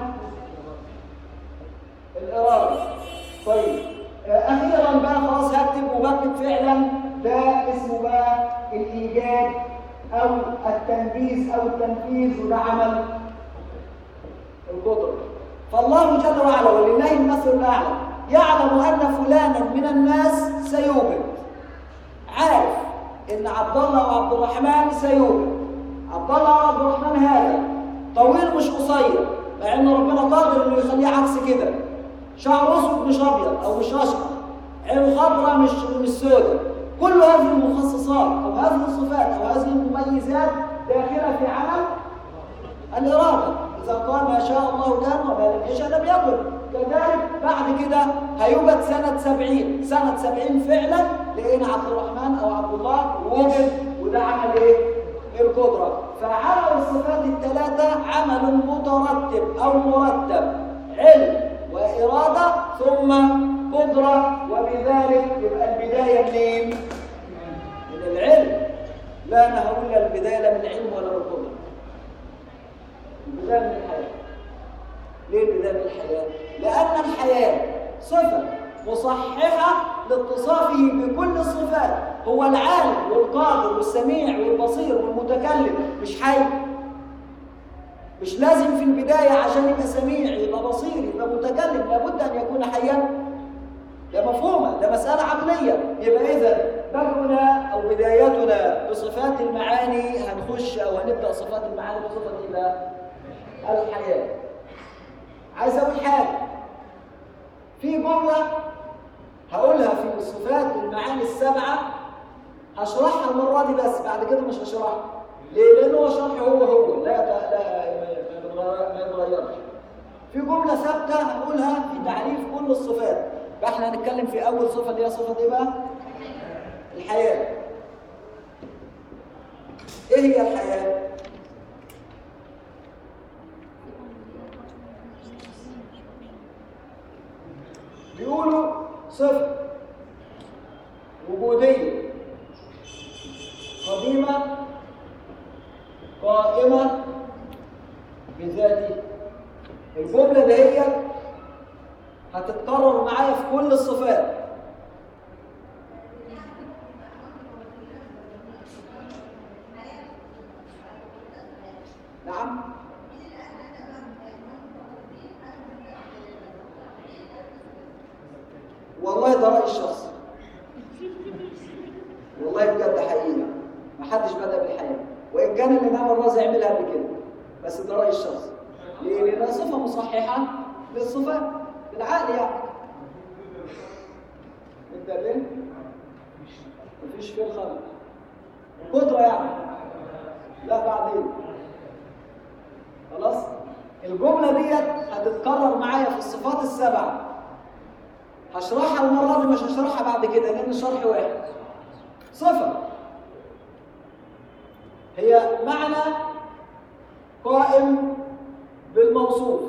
الإرادة طيب آه، أخيرا بقى خلاص هكتب وبكتب فعلا ده اسمه بقى الإيجاد أو التنفيذ أو التنفيذ وده عمل القدرة فالله جل وعلا ولله المثل الأعلى يعلم أن فلانا من الناس سيوجد عارف إن عبد الله وعبد الرحمن سيوجد عبد الله وعبد الرحمن هذا طويل مش قصير مع إن ربنا قادر إنه يخليه عكس كده شعره أسود مش أبيض أو مش أشقر عينه خضراء مش مش سوداء كل هذه المخصصات أو هذه الصفات أو هذه المميزات داخلة في عمل الإرادة إذا قال ما شاء الله كان وما لم يشاء لم يكن كذلك بعد كده هيوجد سنة سبعين سنة سبعين فعلا لقينا عبد الرحمن أو عبد الله وجد وده عمل إيه؟ القدرة فعمل الصفات الثلاثة عمل مترتب أو مرتب علم وإرادة ثم قدرة وبذلك يبقى البداية منين؟ من العلم لا أنا هقول لا البداية لا من العلم ولا من القدرة البداية من الحياة ليه البداية من الحياة؟ لأن الحياة صفة مصححة لاتصافه بكل الصفات هو العالم والقادر والسميع والبصير والمتكلم مش حي مش لازم في البداية عشان يبقى سميع يبقى بصير يبقى متكلم لابد أن يكون حيا ده مفهومة ده مسألة عقلية يبقى إذا بدأنا أو بدايتنا بصفات المعاني هنخش أو هنبدأ صفات المعاني بصفة إيه بقى؟ الحياة عايز أقول حاجة في جملة هقولها في صفات المعاني السبعة هشرحها المرة دي بس بعد كده مش هشرحها ليه؟ لأنه هو شرح هو هو لا لا ما يتغيرش في جملة ثابتة هنقولها في تعريف كل الصفات بقى احنا هنتكلم في أول صفة اللي هي صفة إيه بقى؟ الحياة إيه هي الحياة؟ بيقولوا صفة وجودية قديمة قائمة بذاته الجملة دهيت هتتكرر معايا في كل الصفات نعم والله ده رأي الشخصي والله بجد حقيقة ما حدش بدأ بالحياة وإن كان الإمام الرازي عملها قبل كده بس ده رأي الشخصي ليه؟ لأنها صفة مصححة للصفات بالعقل يعني انت ليه؟ مفيش فيه خالص قدرة يعني لا بعدين خلاص الجملة ديت هتتكرر معايا في الصفات السبعة هشرحها المرة دي مش هشرحها بعد كده لأن الشرح واحد صفة هي معنى قائم بالموصوف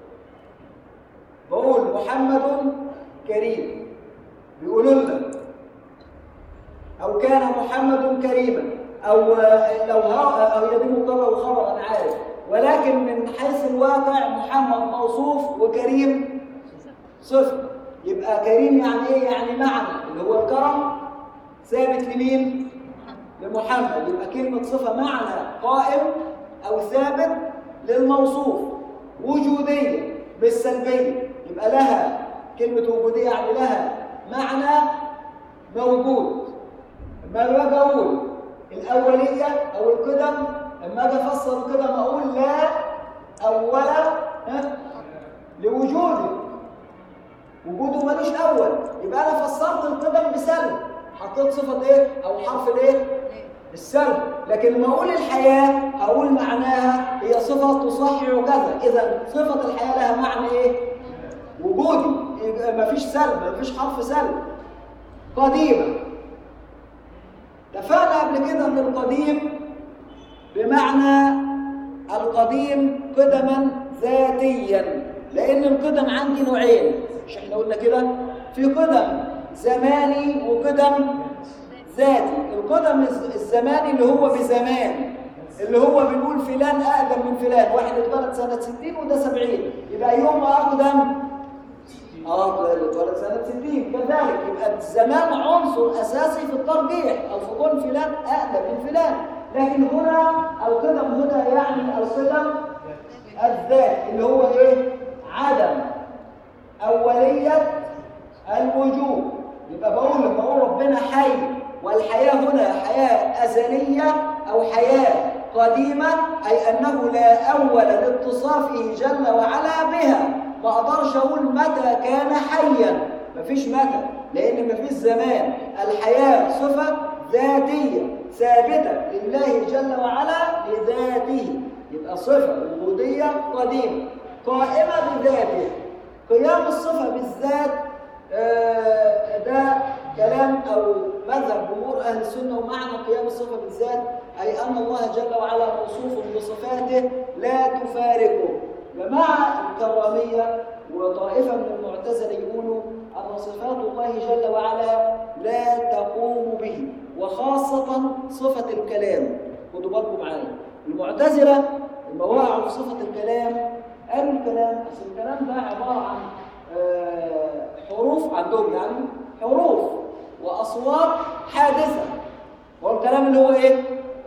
بقول محمد كريم بيقولوا لنا أو كان محمد كريما أو لو ها أو يدي مبتدا وخبر أنا عارف ولكن من حيث الواقع محمد موصوف وكريم صفر يبقى كريم يعني ايه؟ يعني معنى اللي هو الكرم ثابت لمين؟ لمحمد يبقى كلمة صفة معنى قائم أو ثابت للموصوف وجودية مش سلبية يبقى لها كلمة وجودية يعني لها معنى موجود اما باجي اقول الاوليه او القدم اما اجي افسر القدم اقول لا أول ها؟ لوجوده وجوده ملوش أول يبقى أنا فسرت القدم بسلب حطيت صفة إيه أو حرف الإيه السلب لكن لما أقول الحياة هقول معناها هي صفة تصحح كذا إذا صفة الحياة لها معنى إيه وجودي يبقى مفيش سلب مفيش حرف سلب قديمة اتفقنا قبل كده ان القديم بمعنى القديم قدما ذاتيا لان القدم عندي نوعين مش احنا قلنا كده في قدم زماني وقدم ذاتي القدم الز- الزماني اللي هو بزمان اللي هو بنقول فلان اقدم من فلان واحد اتولد سنه 60 وده 70 يبقى يوم اقدم اه اتولد سنة 60 كذلك يبقى الزمان عنصر أساسي في الترجيح أو في كون فلان أقدم من فلان لكن هنا القدم هنا يعني القدم الذات اللي هو إيه؟ عدم أولية الوجود يبقى بقول لما أقول ربنا حي والحياة هنا حياة أزلية أو حياة قديمة أي أنه لا أول لاتصافه جل وعلا بها ما أقدرش أقول متى كان حيا مفيش متى لأن مفيش زمان الحياة صفة ذاتية ثابتة لله جل وعلا لذاته يبقى صفة وجودية قديمة قائمة بذاته قيام الصفة بالذات آه، ده كلام أو مذهب جمهور أهل السنة ومعنى قيام الصفة بالذات أي أن الله جل وعلا موصوف بصفاته لا تفارقه جماعة الكرامية وطائفة من المعتزلة يقولوا أن صفات الله جل وعلا لا تقوم به وخاصة صفة الكلام خدوا بالكم معايا المعتزلة لما وقعوا في صفة الكلام قالوا الكلام أصل الكلام ده عبارة عن آه، حروف عندهم يعني حروف وأصوات حادثة هو الكلام اللي هو إيه؟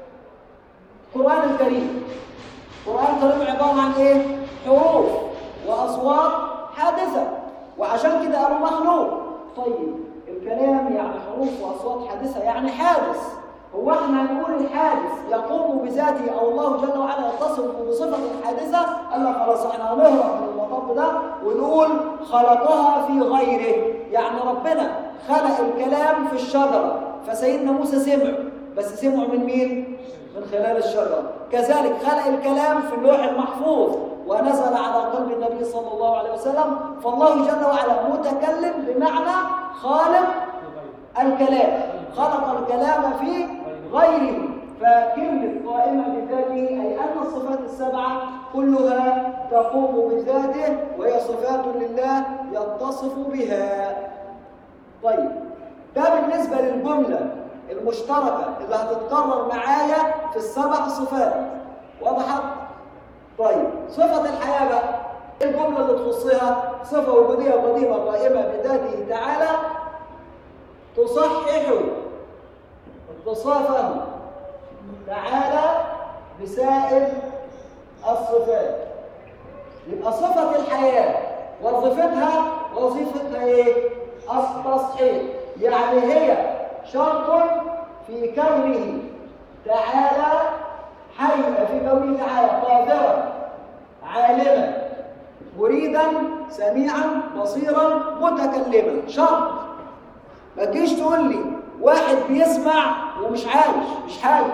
القرآن الكريم القرآن الكريم عبارة عن إيه؟ حروف وأصوات حادثة وعشان كده قالوا مخلوق طيب الكلام يعني حروف وأصوات حادثة يعني حادث هو احنا هنقول الحادث يقوم بذاته او الله جل وعلا يتصف بصفه الحادثه قال لك خلاص احنا هنهرب من المطب ده ونقول خلقها في غيره يعني ربنا خلق الكلام في الشجره فسيدنا موسى سمع بس سمعه من مين؟ من خلال الشجره كذلك خلق الكلام في اللوح المحفوظ ونزل على قلب النبي صلى الله عليه وسلم فالله جل وعلا متكلم بمعنى خالق الكلام خلق الكلام في غيره فكلمة قائمة بذاته أي أن الصفات السبعة كلها تقوم بذاته وهي صفات لله يتصف بها طيب ده بالنسبة للجملة المشتركة اللي هتتكرر معايا في السبع صفات وضحت؟ طيب صفة الحياة بقى إيه الجملة اللي تخصها صفة وجودية قديمة قائمة بذاته تعالى تصحح اتصافه تعالى بسائر الصفات يبقى صفة الحياة وظيفتها وظيفتها ايه؟ التصحيح يعني هي شرط في كونه تعالى حي في كونه تعالى قادرا عالما مريدا سميعا بصيرا متكلما شرط ما تجيش تقول لي واحد بيسمع ومش عايش مش حي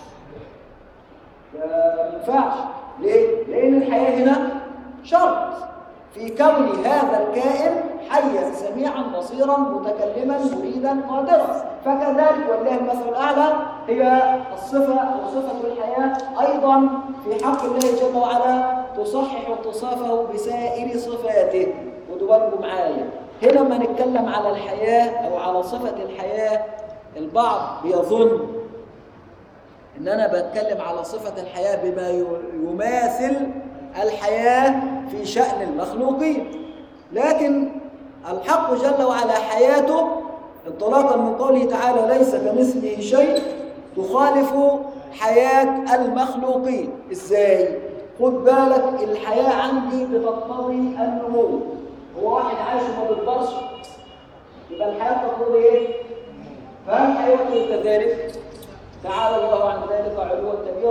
ما ينفعش ليه؟ لأن الحياة هنا شرط في كون هذا الكائن حيا سميعا بصيرا متكلما مريدا قادرا فكذلك والله المثل الأعلى هي الصفة أو صفة الحياة أيضا في حق الله جل وعلا تصحح اتصافه بسائر صفاته خدوا بالكم معايا هنا لما نتكلم على الحياة أو على صفة الحياة البعض بيظن إن أنا بتكلم على صفة الحياة بما يماثل الحياة في شأن المخلوقين لكن الحق جل وعلا حياته انطلاقا من قوله تعالى ليس كمثله شيء تخالف حياة المخلوقين ازاي؟ خد بالك الحياة عندي بتقتضي النمو هو واحد عايش وما بيكبرش يبقى الحياة تقتضي ايه؟ فهل حياته كذلك؟ تعالى الله عن ذلك علوا كبيرا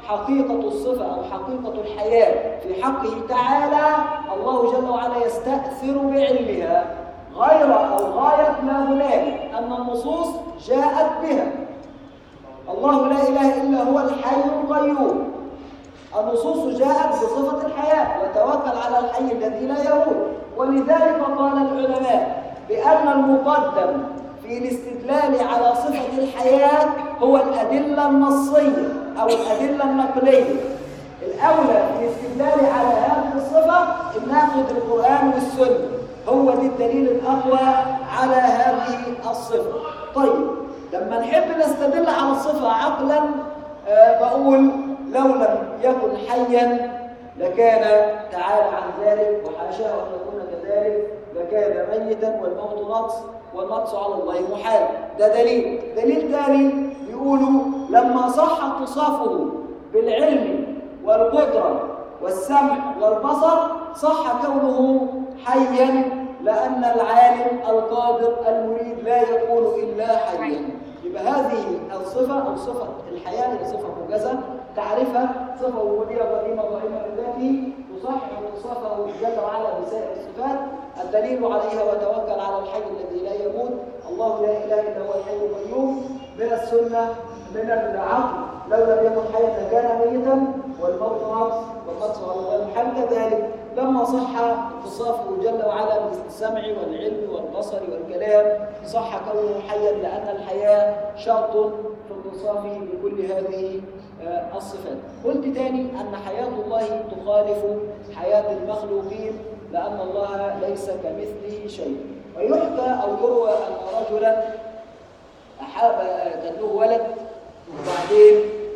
حقيقة الصفة أو حقيقة الحياة في حقه تعالى الله جل وعلا يستأثر بعلمها غير أو غاية ما هناك أن النصوص جاءت بها الله لا إله إلا هو الحي القيوم النصوص جاءت بصفة الحياة وتوكل على الحي الذي لا يموت ولذلك قال العلماء بأن المقدم في الاستدلال على صفة الحياة هو الأدلة النصية أو الأدلة النقلية الأولى في الاستدلال على هذه الصفة أن ناخذ القرآن والسنة هو دي الدليل الأقوى على هذه الصفة طيب لما نحب نستدل على الصفة عقلا آه بقول لو لم يكن حيا لكان تعالى عن ذلك وحاشاه أن يكون كذلك لكان ميتا والموت نقص والنقص على الله محال ده دليل دليل ثاني بيقولوا لما صح اتصافه بالعلم والقدرة والسمع والبصر صح كونه حيا لأن العالم القادر المريد لا يكون إلا حيا يبقى هذه الصفة أو صفة الحياة هي صفة موجزة تعرفها صفة وجودية قديمة ضعيفة لذاته تصحح اتصافه جل وعلا بسائر الصفات الدليل عليها وتوكل على الحي الذي لا يموت الله لا اله الا هو الحي القيوم من السنه من العقل لو لم يكن حيا لكان ميتا والموت نقص وقد على الله محل كذلك لما صح اتصافه جل وعلا بالسمع والعلم والبصر والكلام صح كونه حيا لان الحياه شرط في اتصافه بكل هذه الصفات قلت تاني أن حياة الله تخالف حياة المخلوقين لأن الله ليس كمثله شيء ويحكى أو يروى أن رجلا أحاب كان له ولد وبعدين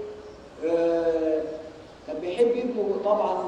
كان بيحب ابنه طبعا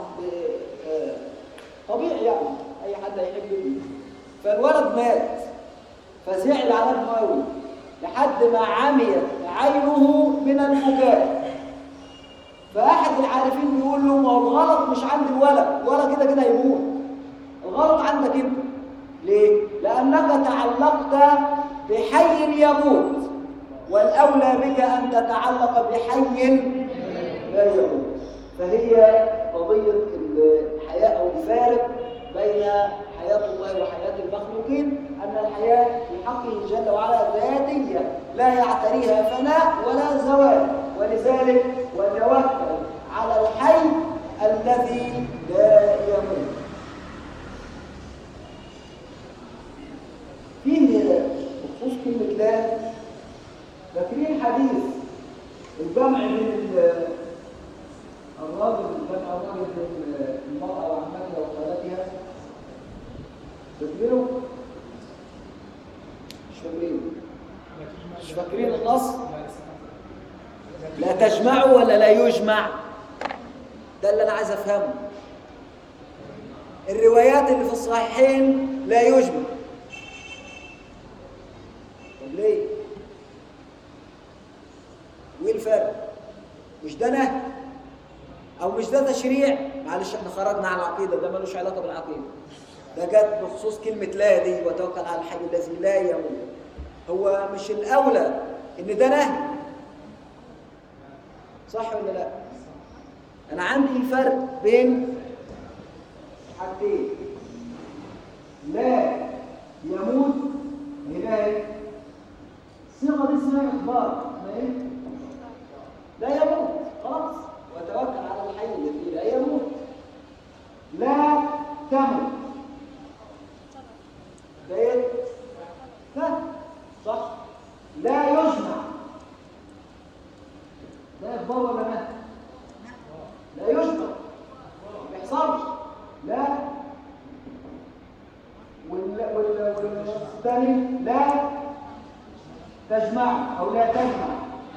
طبيعي يعني أي حد هيحب ابنه فالولد مات فزعل على ابنه قوي لحد ما عميت عينه من البكاء فأحد العارفين بيقول له ما هو الغلط مش عند الولد الولد كده كده هيموت الغلط عندك انت ليه؟ لأنك تعلقت بحي يموت والأولى بك أن تتعلق بحي لا يموت فهي قضية الحياة أو الفارق بين حياة الله وحياة المخلوقين أن الحياة في حقه جل وعلا ذاتية لا يعتريها فناء ولا زوال ولذلك وتوكل على الحي الذي لا يموت فيه بخصوص كلمة لا فاكرين حديث الجمع بين الراجل الجمع الراجل بين المرأة وعمتها وخالتها فاكرينه؟ مش فاكرينه مش فاكرين النص؟ لا تجمعوا ولا لا يجمع ده اللي انا عايز افهمه الروايات اللي في الصحيحين لا يجمع طب ليه وايه الفرق مش ده نهي او مش ده تشريع معلش احنا خرجنا عن العقيده ده ملوش علاقه بالعقيده ده جت بخصوص كلمه لا دي وتوكل على الحي الذي لا يموت هو مش الاولى ان ده نهي صح ولا لا انا عندي الفرق بين حاجتين لا يموت هنا الصيغه دي اسمها اخبار اسمها ايه لا يموت خلاص وتوكل على الحي الذي لا يموت لا تموت بقيت لا صح لا يجمع ده اخبار ولا نهي لا يجمع ما يحصلش لا وال وال والثاني لا تجمع او لا تجمع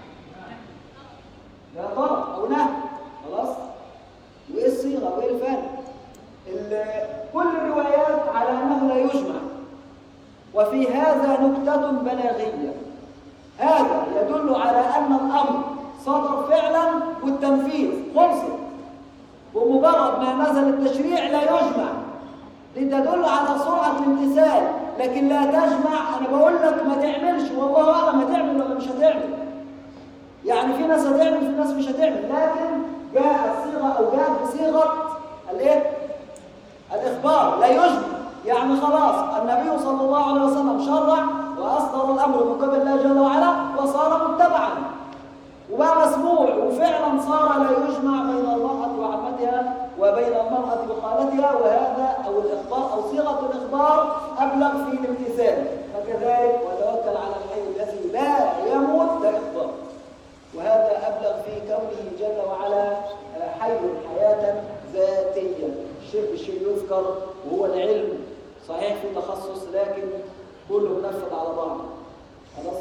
لا طرف او نهي خلاص وايه الصيغه وايه الفرق كل الروايات على انه لا يجمع وفي هذا نكته بلاغيه هذا يدل على ان الامر صدر فعلا والتنفيذ خلصت ومجرد ما نزل التشريع لا يجمع دي تدل على سرعه الامتثال لكن لا تجمع انا بقول لك ما تعملش والله اعلم هتعمل ولا مش هتعمل يعني في ناس هتعمل في ناس مش هتعمل لكن جاء الصيغه او جاء بصيغه الايه الاخبار لا يجمع يعني خلاص النبي صلى الله عليه وسلم شرع واصدر الامر من قبل الله جل وعلا وصار متبعا وبقى مسموع وفعلا صار لا يجمع بين المرأة وعمتها وبين المرأة وخالتها وهذا أو الإخبار أو صيغة الإخبار أبلغ في الامتثال فكذلك وتوكل على الحي الذي لا يموت ده إخبار وهذا أبلغ في كونه جل وعلا آه، حي حياة ذاتية الشيء بالشيء يذكر وهو العلم صحيح في تخصص لكن كله منفذ على بعضه خلاص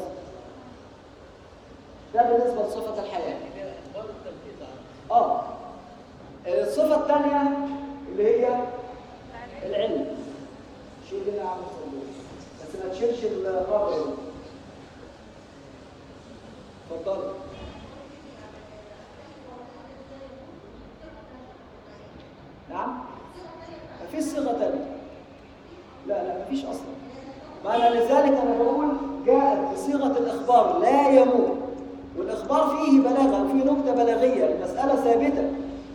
ده بالنسبة لصفة الحياة اه الصفة الثانية اللي هي العلم شيل هنا عم الصندوق بس ما تشيلش الرابع هنا. اتفضل نعم مفيش صيغة تانية لا لا مفيش أصلا معنى لذلك أنا بقول جاءت بصيغة الإخبار لا يموت والإخبار فيه بلاغة وفيه نكتة بلاغية المسألة ثابتة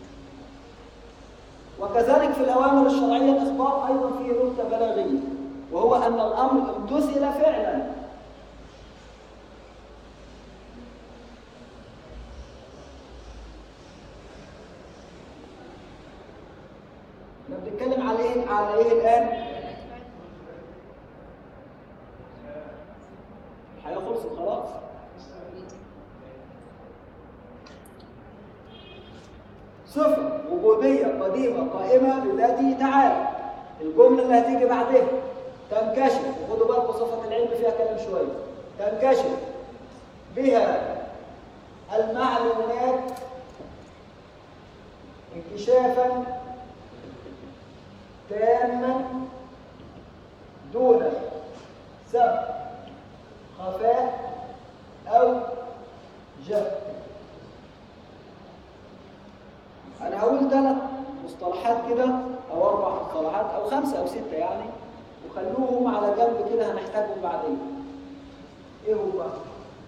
وكذلك في الأوامر الشرعية الإخبار أيضا فيه نكتة بلاغية وهو أن الأمر امتثل فعلا احنا بنتكلم على ايه على ايه الان الحياه خلصت خلاص صفة وجودية قديمة قائمة بذاته تعالى الجملة اللي هتيجي بعدها تنكشف وخدوا بالكم صفة العلم فيها كلام شوية تنكشف بها المعلومات انكشافا تاما دون سبب خفاء أو جهل أنا هقول ثلاث مصطلحات كده أو أربع مصطلحات أو خمسة أو ستة يعني وخلوهم على جنب كده هنحتاجهم بعدين إيه هو بقى؟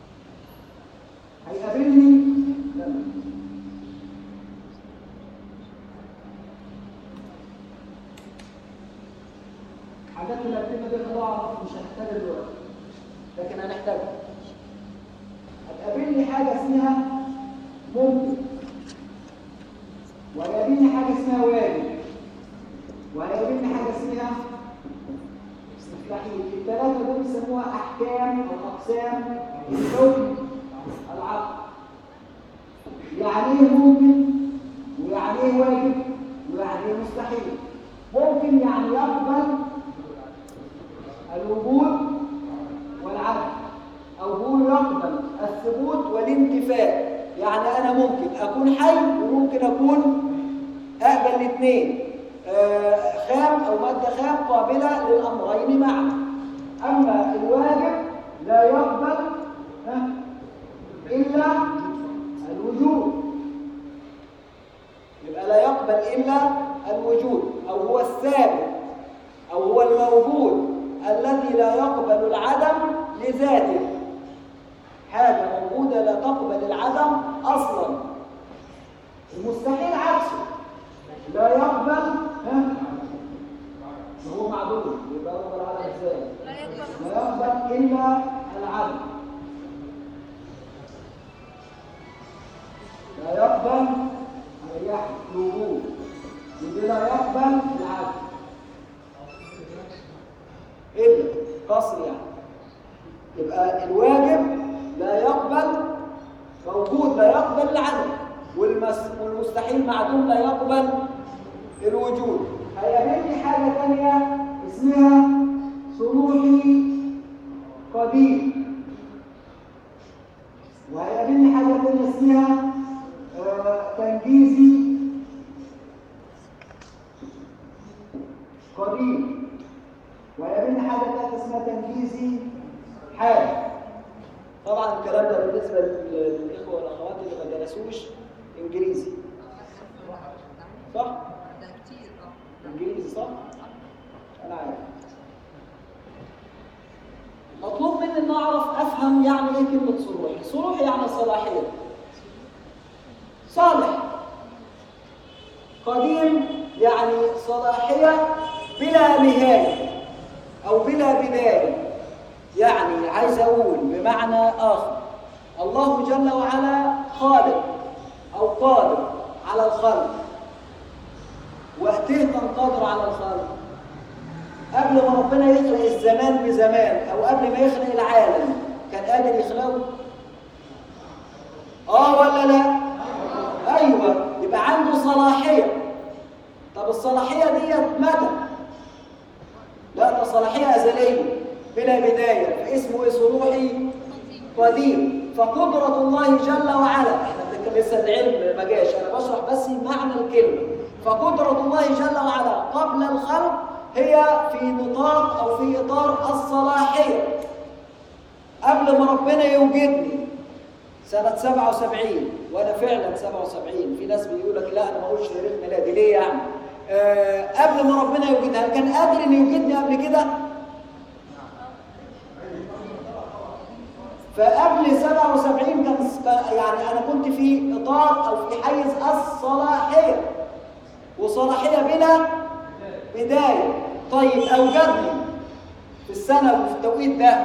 هيقابلني لما حاجات الأكتيفة دي خلاص مش هنحتاجها دلوقتي لكن هنحتاجها هتقابلني حاجة اسمها ممكن وهيقابلني حاجة اسمها واجب وهيقابلني حاجة اسمها مستحيل الثلاثة دول بيسموها أحكام أو أقسام الحكم العقل يعني ايه ممكن ويعني ايه واجب ويعني ايه مستحيل ممكن يعني يقبل الوجود والعدم أو هو يقبل الثبوت والانتفاء يعني أنا ممكن أكون حي وممكن أكون أقبل الاثنين آه، خام أو مادة خام قابلة للأمرين معا أما الواجب لا يقبل ها، إلا الوجود يبقى لا يقبل إلا الوجود أو هو الثابت أو هو الموجود الذي لا يقبل العدم لذاته حاجة موجودة لا تقبل العدم أصلا المستحيل عكسه لا يقبل ها هو معدوم يبقى يقبل العدم ازاي لا يقبل إلا العدم لا يقبل يحيى الوجود يبقى لا يقبل العدم إلا قصر يعني يبقى الواجب لا يقبل موجود لا يقبل العدم والمس... والمستحيل معدوم لا يقبل الوجود هيقابلني حاجة تانية اسمها صنوعي قديم وهيقابلني حاجة تانية اسمها آه، تنجيزي قديم ويقابلني حاجة تالتة اسمها تنجيزي حال طبعا الكلام ده بالنسبة لل- للإخوة والأخوات اللي ما درسوش إنجليزي صح؟ ده كتير اه إنجليزي صح؟ أنا عارف مطلوب مني إن أعرف أفهم نفهم يعني ايه كلمة صلوح صلوح يعني صلاحية صالح قديم يعني صلاحية بلا نهاية أو بلا بداية يعني عايز أقول بمعنى آخر الله جل وعلا خالق أو قادر على الخلق وقته كان قادر على الخلق قبل ما ربنا يخلق الزمان بزمان أو قبل ما يخلق العالم كان قادر يخلقه آه ولا لا؟ أيوه يبقى عنده صلاحية طب الصلاحية ديت متى؟ لا ده صلاحية أزلية بلا بداية فاسمه إيه صلوحي قديم فقدرة الله جل وعلا احنا بنتكلم لسه العلم ما جاش انا بشرح بس معنى الكلمة فقدرة الله جل وعلا قبل الخلق هي في نطاق او في اطار الصلاحية قبل ما ربنا يوجدني سنة 77 وانا فعلا 77 في ناس بيقول لك لا انا ما اقولش تاريخ ميلادي ليه يعني؟ آه قبل ما ربنا يوجدني هل كان قادر ان يوجدني قبل كده؟ فقبل 77 كان يعني انا كنت في اطار او في حيز الصلاحيه وصلاحيه بلا بدايه طيب اوجدني في السنه وفي التوقيت ده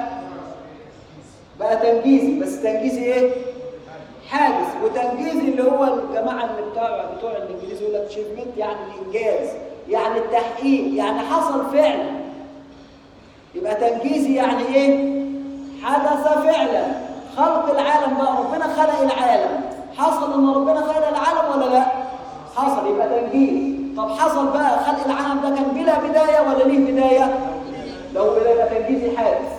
بقى تنجيزي بس تنجيزي ايه حادث وتنجيزي اللي هو الجماعه اللي بتاع بتوع الانجليزي يقول لك اتشيفمنت يعني الانجاز يعني التحقيق يعني حصل فعلا يبقى تنجيزي يعني ايه حدث فعلا خلق العالم بقى ربنا خلق العالم حصل ان ربنا خلق العالم ولا لا حصل يبقى تنجيز طب حصل بقى خلق العالم ده كان بلا بدايه ولا ليه بدايه لو بدايه يبقى تنجيزي حادث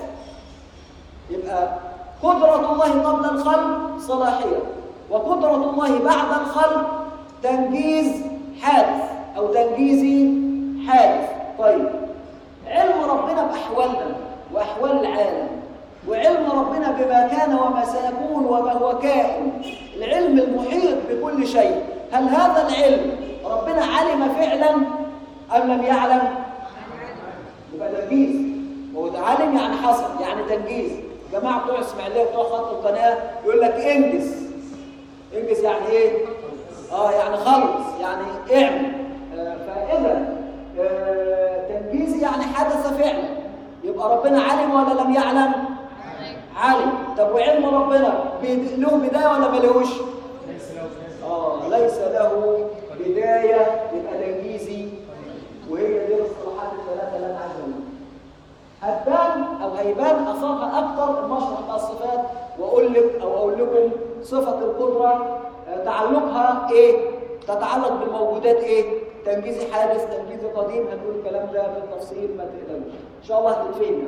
يبقى قدرة الله قبل الخلق صلاحية وقدرة الله بعد الخلق تنجيز حادث أو تنجيزي حادث طيب علم ربنا بأحوالنا وأحوال العالم وعلم ربنا بما كان وما سيكون وما هو كائن العلم المحيط بكل شيء هل هذا العلم ربنا علم فعلا أم لم يعلم يبقى تنجيز هو ده علم يعني حصل يعني تنجيز جماعة بتوع اسماعيلية بتوع خط القناة يقول لك انجز انجز يعني ايه؟ اه يعني خلص يعني اعمل آه فإذا آه تنجيزي يعني حدث فعلا يبقى ربنا علم ولا لم يعلم؟ علم طب وعلم ربنا بيد- له بداية ولا ملهوش؟ ليس له بداية. اه ليس له بداية يبقى تنجيزي وهي دي الاصطلاحات الثلاثة اللي انا عايز اقولها هتبان او هيبان اثارها اكتر لما اشرح بقى الصفات واقول لك او اقول لكم صفة القدرة آه، تعلقها ايه؟ تتعلق بالموجودات ايه؟ تنجيزي حادث، تنجيزي قديم هنقول الكلام ده بالتفصيل ما تقلقوش ان شاء الله هتتفهم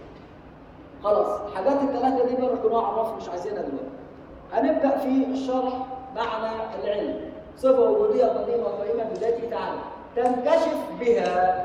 خلاص الحاجات الثلاثة دي بقى كلها اعراف مش عايزينها دلوقتي هنبدأ في الشرح معنى العلم صفة وجودية قديمة قائمة بذاته تعالى تنكشف بها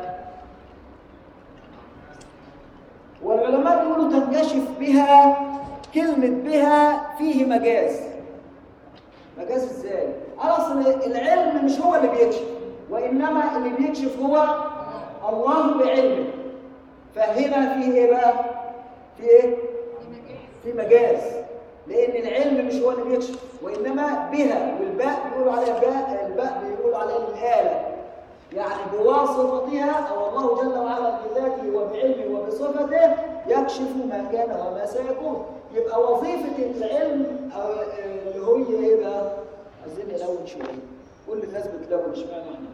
والعلماء يقولوا تنكشف بها كلمة بها فيه مجاز مجاز ازاي؟ اصل العلم مش هو اللي بيكشف وانما اللي بيكشف هو الله بعلمه فهنا فيه ايه بقى؟ في ايه؟ في مجاز لان العلم مش هو اللي بيكشف وانما بها والباء بيقولوا عليها باء الباء بيقولوا عليها الاله يعني بواسطتها او الله جل وعلا بذاته وبعلمه وبصفته يكشف ما كان وما سيكون يبقى وظيفه العلم أو اللي هي ايه بقى؟ عايزين نلون شويه كل الناس بتلون اشمعنى احنا؟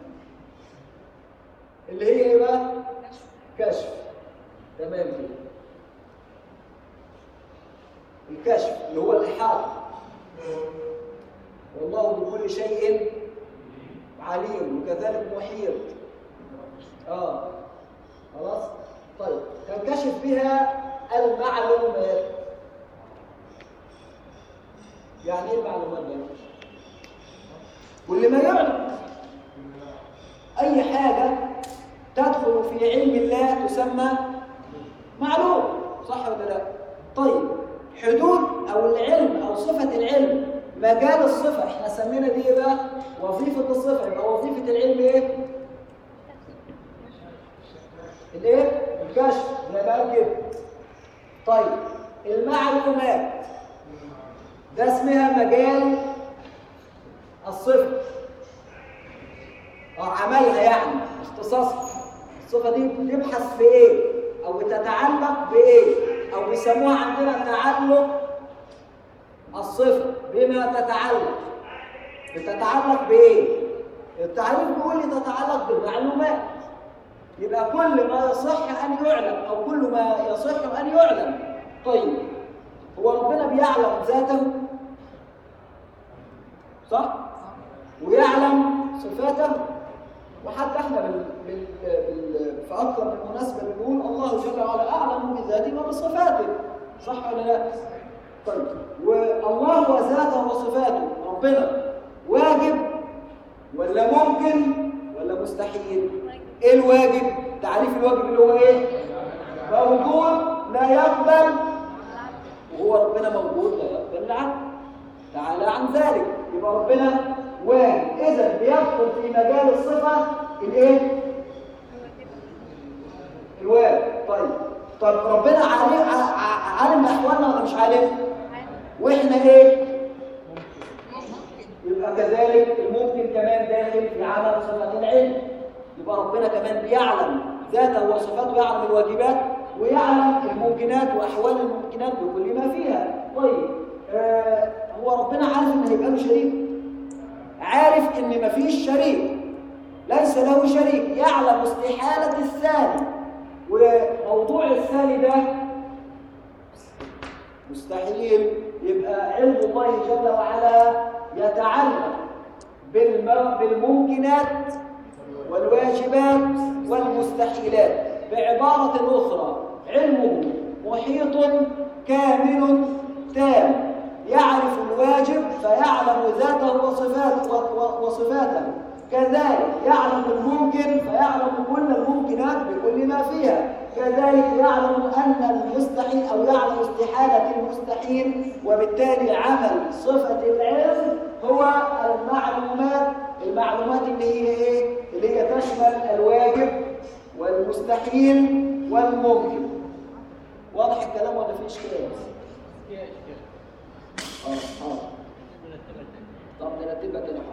اللي هي ايه بقى؟ كشف تمام كده الكشف اللي هو الإحاطة والله بكل شيء عليم وكذلك محيط اه خلاص طيب تنكشف بها المعلومات يعني ايه المعلومات ده واللي ما يعلم اي حاجه تدخل في علم الله تسمى معلوم صح ولا لا طيب حدود او العلم او صفه العلم مجال الصفه احنا سمينا دي ايه بقى وظيفه الصفه يبقى وظيفه العلم ايه الايه الكشف زي ما قال كده طيب المعلومات ده اسمها مجال الصفة اه عملها يعني اختصاصها الصفة دي بتبحث في ايه او بتتعلق بايه او بيسموها عندنا تعلق الصفة بما تتعلق بتتعلق بايه التعريف بيقول لي تتعلق بالمعلومات يبقى كل ما يصح ان يعلم او كل ما يصح ان يعلم طيب هو ربنا بيعلم ذاته صح ويعلم صفاته وحتى احنا بال... بال... بال... في اكثر من مناسبه بنقول الله جل وعلا اعلم بذاته وبصفاته صح ولا لا طيب والله وذاته وصفاته ربنا واجب ولا ممكن ولا مستحيل ايه الواجب تعريف الواجب اللي هو ايه موجود لا يقبل وهو ربنا موجود لا يقبل العدل تعالى عن ذلك يبقى ربنا واجب اذا بيدخل في مجال الصفه الايه الواجب طيب طب ربنا عالم عالم احوالنا ولا مش عالم واحنا ايه يبقى كذلك الممكن كمان داخل في عمل صفه العلم يبقى ربنا كمان بيعلم ذاته وصفاته يعلم الواجبات ويعلم الممكنات واحوال الممكنات بكل ما فيها طيب آه هو ربنا عارف ان هيبقى له شريك عارف ان مفيش شريك ليس له شريك يعلم استحاله الثاني وموضوع الثاني ده مستحيل يبقى علم الله جل وعلا يتعلق بالممكنات والواجبات والمستحيلات بعبارة أخرى علمه محيط كامل تام يعرف الواجب فيعلم ذاته وصفاته وصفاته كذلك يعلم الممكن فيعلم كل الممكنات بكل ما فيها كذلك يعلم أن المستحيل أو يعلم استحالة المستحيل وبالتالي عمل صفة العلم هو المعلومات المعلومات اللي هي ايه اللي هي تشمل الواجب والمستحيل والممكن واضح الكلام ولا في اشكال اه اه طب نرتبها كده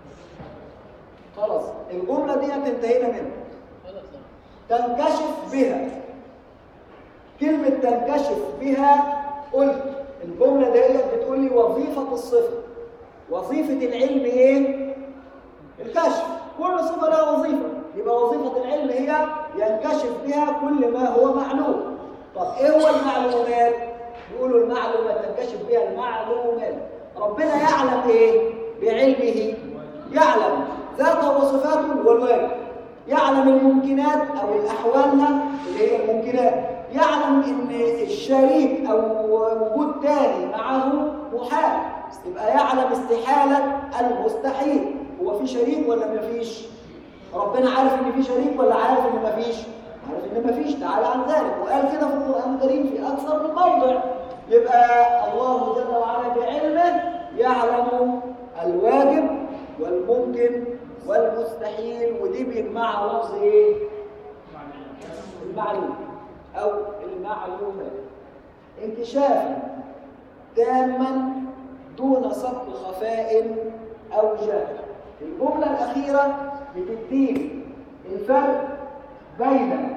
خلاص الجمله دي انتهينا منها تنكشف بها كلمه تنكشف بها قلت الجمله ديت بتقول لي وظيفه الصفه وظيفه العلم ايه الكشف كل صفة لها وظيفة يبقى وظيفة العلم هي ينكشف بها كل ما هو معلوم طب ايه هو المعلومات بيقولوا المعلومات تنكشف بها المعلومات ربنا يعلم ايه بعلمه يعلم ذاته وصفاته والواجب يعلم الممكنات او الاحوال اللي هي الممكنات يعلم ان الشريك او وجود تاني معه محال يبقى يعلم استحالة المستحيل هو في شريك ولا ما فيش ربنا عارف ان في شريك ولا عارف ان ما فيش عارف ان ما فيش تعالى عن ذلك وقال كده في القران الكريم في اكثر من موضع يبقى الله جل وعلا بعلمه يعلم الواجب والممكن والمستحيل ودي بيجمعها لفظ ايه المعلوم او المعلومات انكشافا تاما دون سبق خفاء أو جهل الجملة الأخيرة بتديني الفرق بين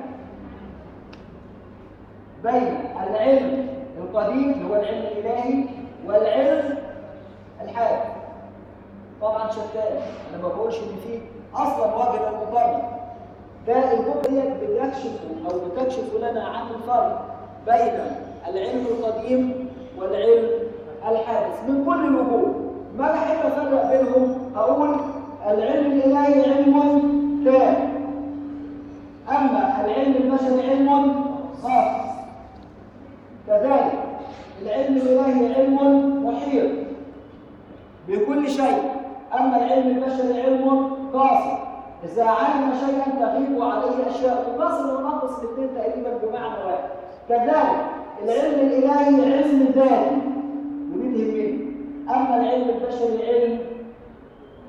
بين العلم القديم اللي هو العلم الإلهي والعلم الحادث طبعا شتان انا ما بقولش ان في اصلا وجه المقارنه ده الجمله ديت بتكشف او بتكشف لنا عن الفرق بين العلم القديم والعلم الحادث من كل الوجوه ما بحب افرق بينهم اقول العلم الالهي علم تام اما العلم البشري علم خاص كذلك العلم الالهي علم محيط بكل شيء اما العلم البشري علم قاصر اذا علم شيئا تغيب عليه اشياء وقاصر وناقص الاثنين تقريبا بمعنى واحد كذلك العلم الالهي علم ذاتي وننهي منه اما العلم البشري علم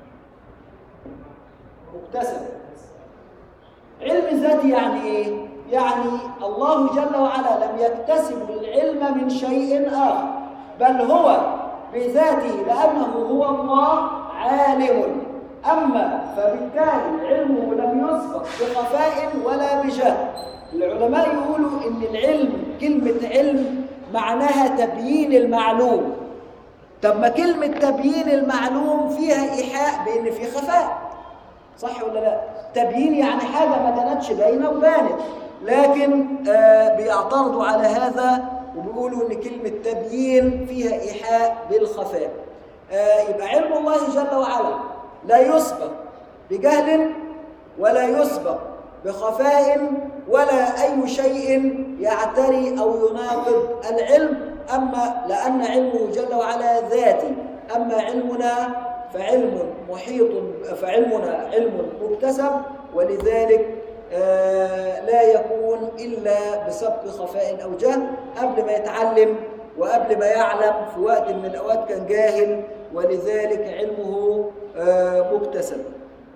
مكتسب علم ذاتي يعني ايه يعني الله جل وعلا لم يكتسب العلم من شيء آخر بل هو بذاته لأنه هو الله عالم أما فبالتالي علمه لم يسبق بخفاء ولا بجهل العلماء يقولوا إن العلم كلمة علم معناها تبيين المعلوم طب ما كلمة تبيين المعلوم فيها إيحاء بأن في خفاء صح ولا لا؟ تبيين يعني حاجة ما كانتش باينة وبانت لكن آه بيعترضوا على هذا وبيقولوا إن كلمة تبيين فيها إيحاء بالخفاء آه يبقى علم الله جل وعلا لا يسبق بجهل ولا يسبق بخفاء ولا أي شيء يعتري أو يناقض العلم أما لأن علمه جل وعلا ذاتي أما علمنا فعلم محيط فعلمنا علم مكتسب ولذلك آه لا يكون إلا بسبق خفاء أو جهل قبل ما يتعلم وقبل ما يعلم في وقت من الأوقات كان جاهل ولذلك علمه آه مكتسب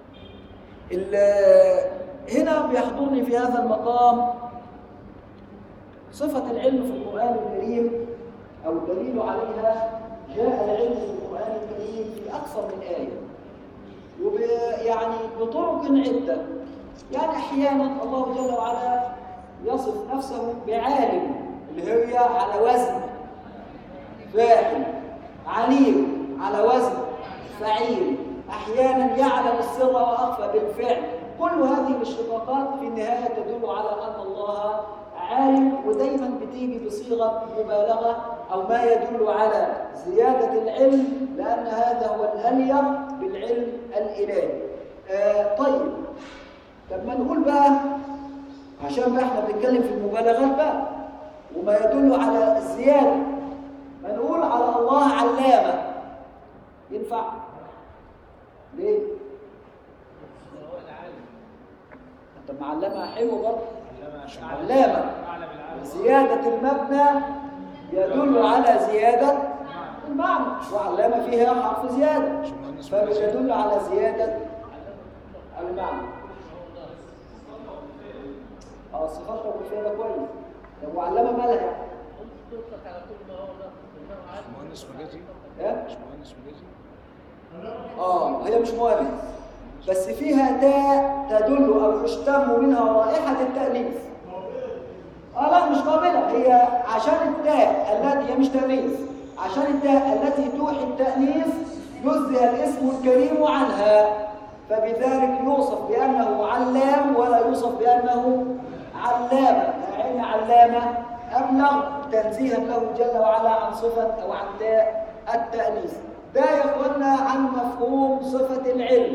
هنا بيحضرني في هذا المقام صفة العلم في القرآن الكريم أو الدليل عليها جاء العلم في القرآن الكريم في أكثر من آية وب يعني بطرق عدة يعني أحيانا الله جل وعلا يصف نفسه بعالم اللي هي على وزن فاعل عليم على وزن فعيل أحيانا يعلم السر وأخفى بالفعل كل هذه الاشتقاقات في النهاية تدل على أن الله عالم ودايما بتيجي بصيغة مبالغة أو ما يدل على زيادة العلم لأن هذا هو الأليق بالعلم الإلهي آه طيب طب ما نقول بقى عشان بقى احنا بنتكلم في المبالغات بقى وما يدل على الزيادة ما نقول على الله علامة ينفع ليه؟ طب معلمة حلو برضه علامة زيادة المبنى يدل على زيادة المعنى وعلامة فيها حرف زيادة فبتدل على زيادة المعنى اه الصفات الوظيفية ده كويس طب وعلامة مالها؟ مهندس مجازي ايه؟ مش مهندس مجازي اه هي مش مؤنث بس فيها تاء تدل او يشتم منها رائحه التانيث اه لا مش قابله هي عشان التاء التي هي مش تانيث عشان التاء التي توحي التانيث نزه الاسم الكريم عنها فبذلك يوصف بانه علام ولا يوصف بانه علامه لان علامه ابلغ تنزيها له جل وعلا عن صفه او عن تاء التانيث ده يا اخوانا عن مفهوم صفة العلم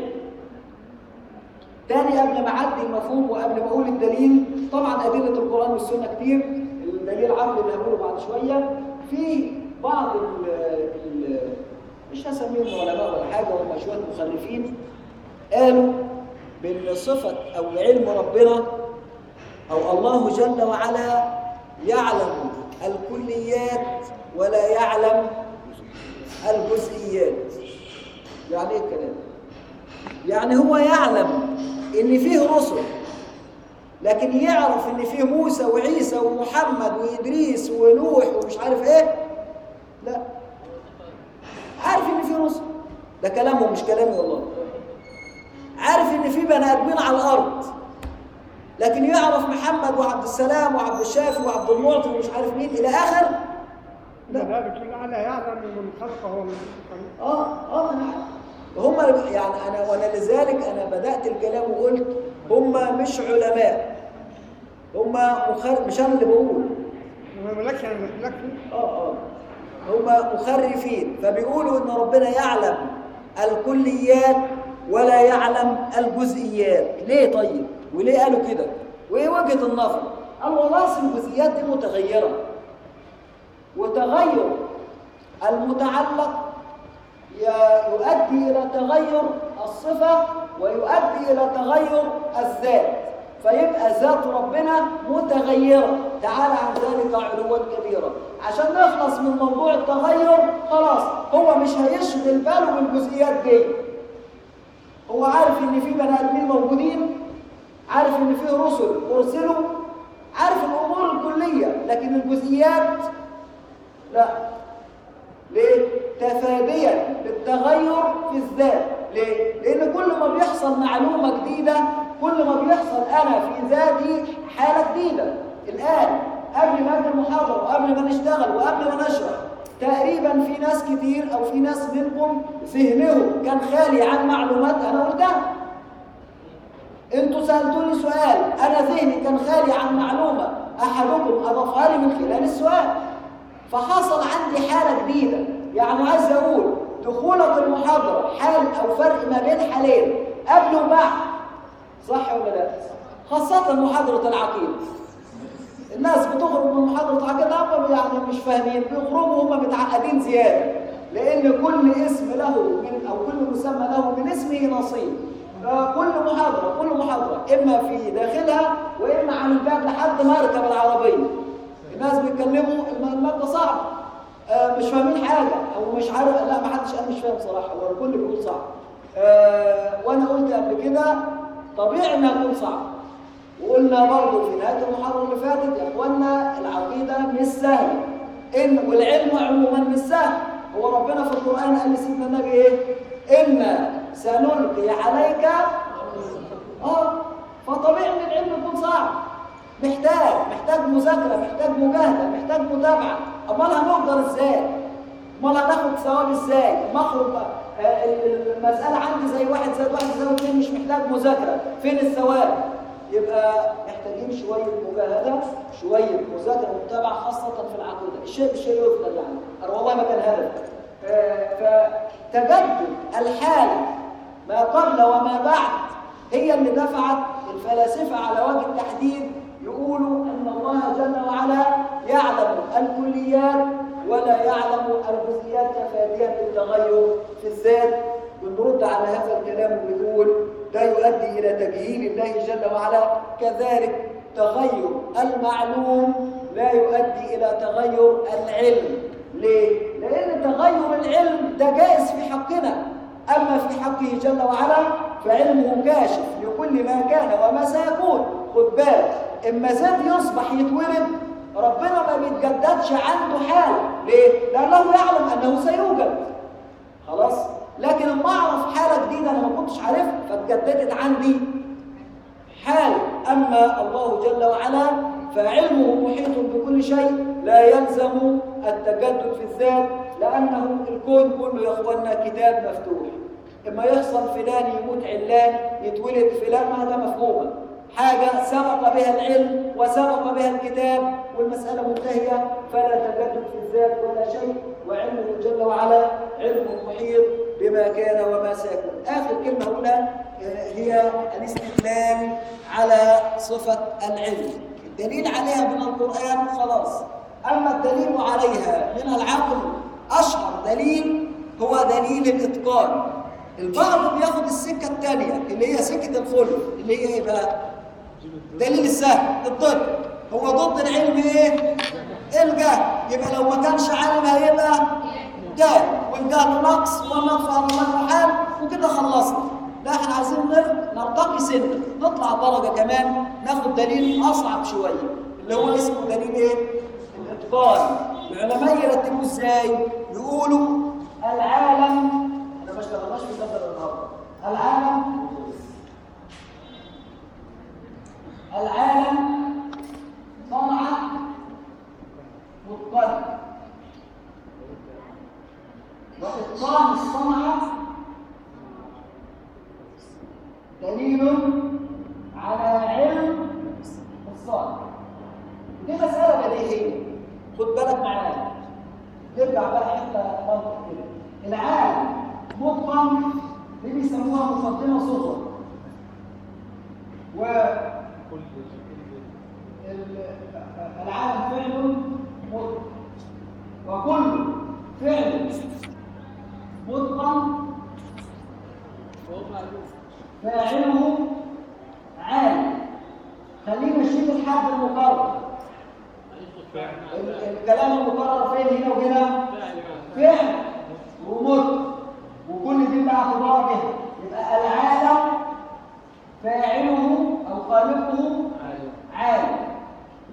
تاني قبل ما اعدي المفهوم وقبل ما اقول الدليل طبعا ادله القران والسنه كتير الدليل العقلي اللي هقوله بعد شويه في بعض ال ال مش هسميهم علماء ولا حاجه هم شويه مخرفين قالوا بان صفه او علم ربنا او الله جل وعلا يعلم الكليات ولا يعلم الجزئيات يعني ايه الكلام يعني هو يعلم ان فيه رسل لكن يعرف ان فيه موسى وعيسى ومحمد وادريس ونوح ومش عارف ايه لا عارف ان فيه رسل ده كلامه مش كلامي والله عارف ان فيه بني ادمين على الارض لكن يعرف محمد وعبد السلام وعبد الشافي وعبد المعطي ومش عارف مين الى اخر لا كذلك الله يعلم من خلقه ومن خلقه اه اه انا عارف. هم يعني انا وانا لذلك انا بدات الكلام وقلت هم مش علماء هم مخر... مش انا اللي بقول ما ملكش انا ملكش اه اه هم مخرفين فبيقولوا ان ربنا يعلم الكليات ولا يعلم الجزئيات ليه طيب وليه قالوا كده وايه وجهه النظر قال والله اصل الجزئيات دي متغيره وتغير المتعلق ي- يؤدي إلى تغير الصفة ويؤدي إلى تغير الذات فيبقى ذات ربنا متغيرة تعالى عن ذلك علوا كبيرا عشان نخلص من موضوع التغير خلاص هو مش هيشغل باله بالجزئيات دي هو عارف ان في بني ادمين موجودين عارف ان في رسل ارسلوا عارف الامور الكليه لكن الجزئيات لا ليه تفاديا للتغير في الذات ليه لان كل ما بيحصل معلومه جديده كل ما بيحصل انا في ذاتي حاله جديده الان قبل ما ابدا المحاضره وقبل ما نشتغل وقبل ما نشرح تقريبا في ناس كتير او في ناس منكم ذهنهم كان خالي عن معلومات انا قلتها انتوا سالتوني سؤال انا ذهني كان خالي عن معلومه احدكم اضافها لي من خلال السؤال فحصل عندي حاله جديده يعني عايز اقول دخولك المحاضره حال او فرق ما بين حالين قبل وبعد صح ولا لا خاصه محاضره العقيده الناس بتخرج من محاضره العقيده هم يعني مش فاهمين بيخرجوا هم متعقدين زياده لان كل اسم له من او كل مسمى له من اسمه نصيب فكل محاضره كل محاضره اما في داخلها واما عن الباب لحد ما اركب العربيه الناس بيتكلموا الم- الماده صعبه آه، مش فاهمين حاجه او مش عارف لا ما حدش قال مش فاهم صراحه هو الكل بيقول صعب آه، وانا قلت قبل كده طبيعي انها تكون صعبه وقلنا برضه في نهايه المحاضره اللي فاتت يا اخوانا العقيده مش سهله ان والعلم عموما مش سهل هو ربنا في القران قال لسيدنا النبي ايه؟ انا سنلقي عليك اه فطبيعي ان العلم يكون صعب محتاج محتاج مذاكره محتاج مجاهده محتاج متابعه امال هنقدر ازاي؟ امال هناخد ثواب ازاي؟ ما اخرج آه، ال- المساله عندي زي واحد زائد واحد يساوي اثنين مش محتاج مذاكره فين الثواب؟ يبقى محتاجين شويه مجاهده شويه مذاكره ومتابعه خاصه في العقيده الشيء بالشيء يفضل يعني انا والله ما كان هدف آه، فتجدد الحاله ما قبل وما بعد هي اللي دفعت الفلاسفه على وجه التحديد يقولوا ان الله جل وعلا يعلم الكليات ولا يعلم الجزئيات كفاديا للتغير في الذات بنرد على هذا الكلام وبنقول ده يؤدي الى تجهيل الله جل وعلا كذلك تغير المعلوم لا يؤدي الى تغير العلم ليه؟ لان تغير العلم ده جائز في حقنا اما في حقه جل وعلا فعلمه كاشف لكل ما كان وما سيكون خد بالك اما زاد يصبح يتولد ربنا ما بيتجددش عنده حاله ليه؟ لانه يعلم انه سيوجد خلاص لكن اما اعرف حاله جديده انا ما كنتش عارفها فاتجددت عندي حال اما الله جل وعلا فعلمه محيط بكل شيء لا يلزم التجدد في الذات لانه الكون كله يا اخوانا كتاب مفتوح اما يحصل فلان يموت علان يتولد فلان ما هذا مفهومه حاجه سبق بها العلم وسبق بها الكتاب والمساله منتهيه فلا تجدد في الذات ولا شيء وعلمه جل وعلا علم محيط بما كان وما سيكون اخر كلمه اقولها آه، هي الاستدلال على صفه العلم الدليل عليها من القران خلاص اما الدليل عليها من العقل اشهر دليل هو دليل الاتقان البعض بياخد السكه الثانيه اللي هي سكه الخلف اللي هي ايه بقى دليل السهل الضد هو ضد العلم ايه الجهل يبقى لو ما كانش عالم هيبقى جاهل والجهل نقص والنقص على الله محال وكده خلصنا لا احنا عايزين نر- نرتقي سنه نطلع درجه كمان ناخد دليل اصعب شويه اللي هو اسمه دليل ايه الاتقان العلماء يرتبوا ازاي يقولوا العالم احنا ما اشتغلناش في الدفتر النهارده العالم العالم صنعة متقنة وإتقان الصنعة دليل على علم الصانع دي مسألة بديهية خد بالك معايا نرجع بقى حتى منطق كده العالم متقن دي بيسموها مقدمة صغرى و ال- العالم فعل متقن وكل فعل متقن فاعله عالم خلينا نشيل الحد المقرر ال- الكلام المقرر فين هنا وهنا فعل ومتقن وكل دي بقى اعتبار بها يبقى العالم فاعله او خالقه عالم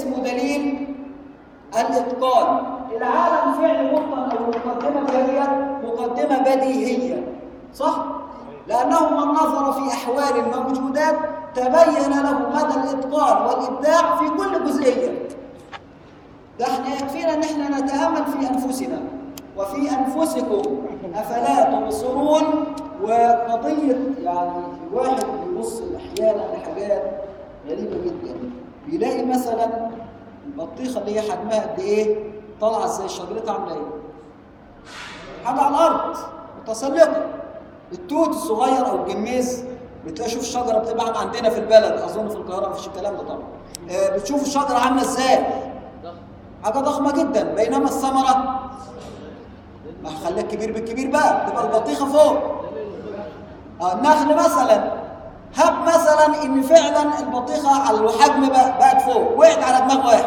اسمه دليل الاتقان العالم فعل متقن او المقدمه ديت مقدمه بديهيه صح لانه من نظر في احوال الموجودات تبين له مدى الاتقان والابداع في كل جزئيه ده احنا يكفينا ان احنا نتامل في انفسنا وفي انفسكم افلا تبصرون وقضيه يعني الواحد بيبص احيانا لحاجات غريبه جدا بيلاقي مثلا البطيخه اللي هي حجمها قد ايه طالعه ازاي شجرتها عامله ايه حاجه على الارض متسلقه التوت الصغير او الجميز بتلاقي شوف الشجره بتبقى عندنا في البلد اظن في القاهره مفيش الكلام ده طبعا آه، بتشوف الشجره عامله ازاي حاجه ضخمه جدا بينما الثمره ما خليك كبير بالكبير بقى تبقى البطيخه فوق آه، النخل مثلا هب مثلا ان فعلا البطيخه على الحجم بقى بقت فوق وقعت على دماغ واحد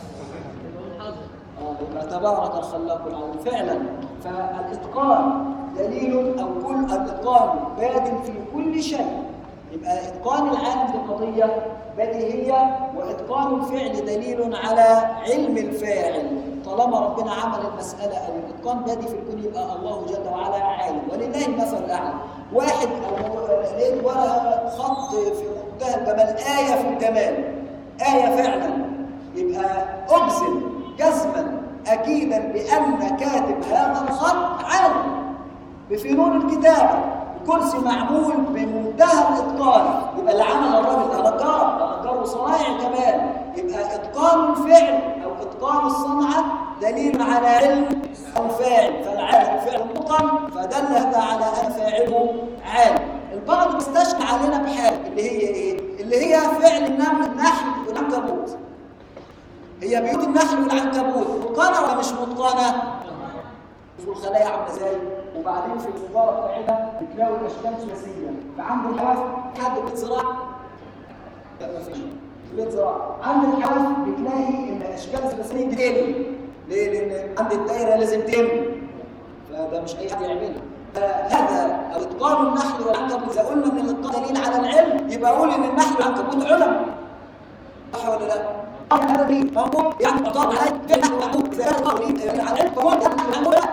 آه، يبقى تبارك الخلاق العظيم فعلا فالاتقان دليل او كل الاتقان باد في كل شيء يبقى اتقان العالم دي قضيه بديهيه واتقان الفعل دليل على علم الفاعل طالما ربنا عمل المساله او الاتقان بادي في الكون يبقى الله جل وعلا عالم ولله المثل الاعلى واحد او لقيت ولا خط في منتهى الجمال ايه في الجمال ايه فعلا يبقى اجزم جزما اكيدا بان كاتب هذا الخط عالم بفنون الكتابه الكرسي معمول بمنتهى الاتقان يبقى اللي عمل الراجل ده نجار ده نجار وصنايعي كمان يبقى اتقان الفعل او اتقان الصنعه دليل على علم الفاعل فالعالم فعل متقن فدل هذا على ان فاعله عالم البعض بيستشكى علينا بحاجه اللي هي ايه اللي هي فعل النمل النحل والعنكبوت هي بيوت النحل والعنكبوت متقنه ولا مش متقنه شوفوا الخلايا عامله ازاي وبعدين في الوزاره بتاعتها بتلاقوا الاشكال ثلاثيه فعند الحواف حد بيت زراعه لا مفيش بيت زراعه عند الحواف بتلاقي ان الاشكال الثلاثيه بتقل ليه؟ لان عند الدايره لازم تم فده مش اي حد يعملها فهذا او اتقان النحل والعنكبوت اذا قلنا ان الاتقان دليل على العلم يبقى اقول ان النحل والعنكبوت علم صح ولا لا؟ هذا دي موضوع يعني اعتراض عليه في النحو والعنكبوت اذا كان الله يريد يعني على العلم فهو النحو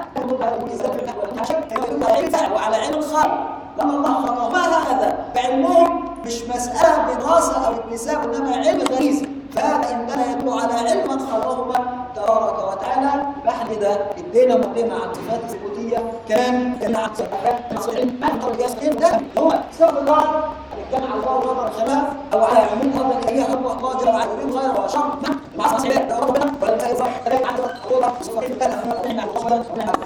والعنكبوت وعلى علم الخلق لما الله خلق ما هذا بعلمهم مش مسألة بدراسة أو اكتساب إنما علم غريزي فهذا إنما يدل على علم من خلقهما تبارك وتعالى بحث ده ادينا مقدمة عن صفات الثبوتية كان كان عن صفات العلم ما هو اليقين ده هو سبب الله الجمع الله وضع الخلاف او على عموم هذا اللي هي حب قادر على يريد غير وشر مع صاحب ربنا ولا يفرح عليك عند الله صفات الثلاثه نعم الله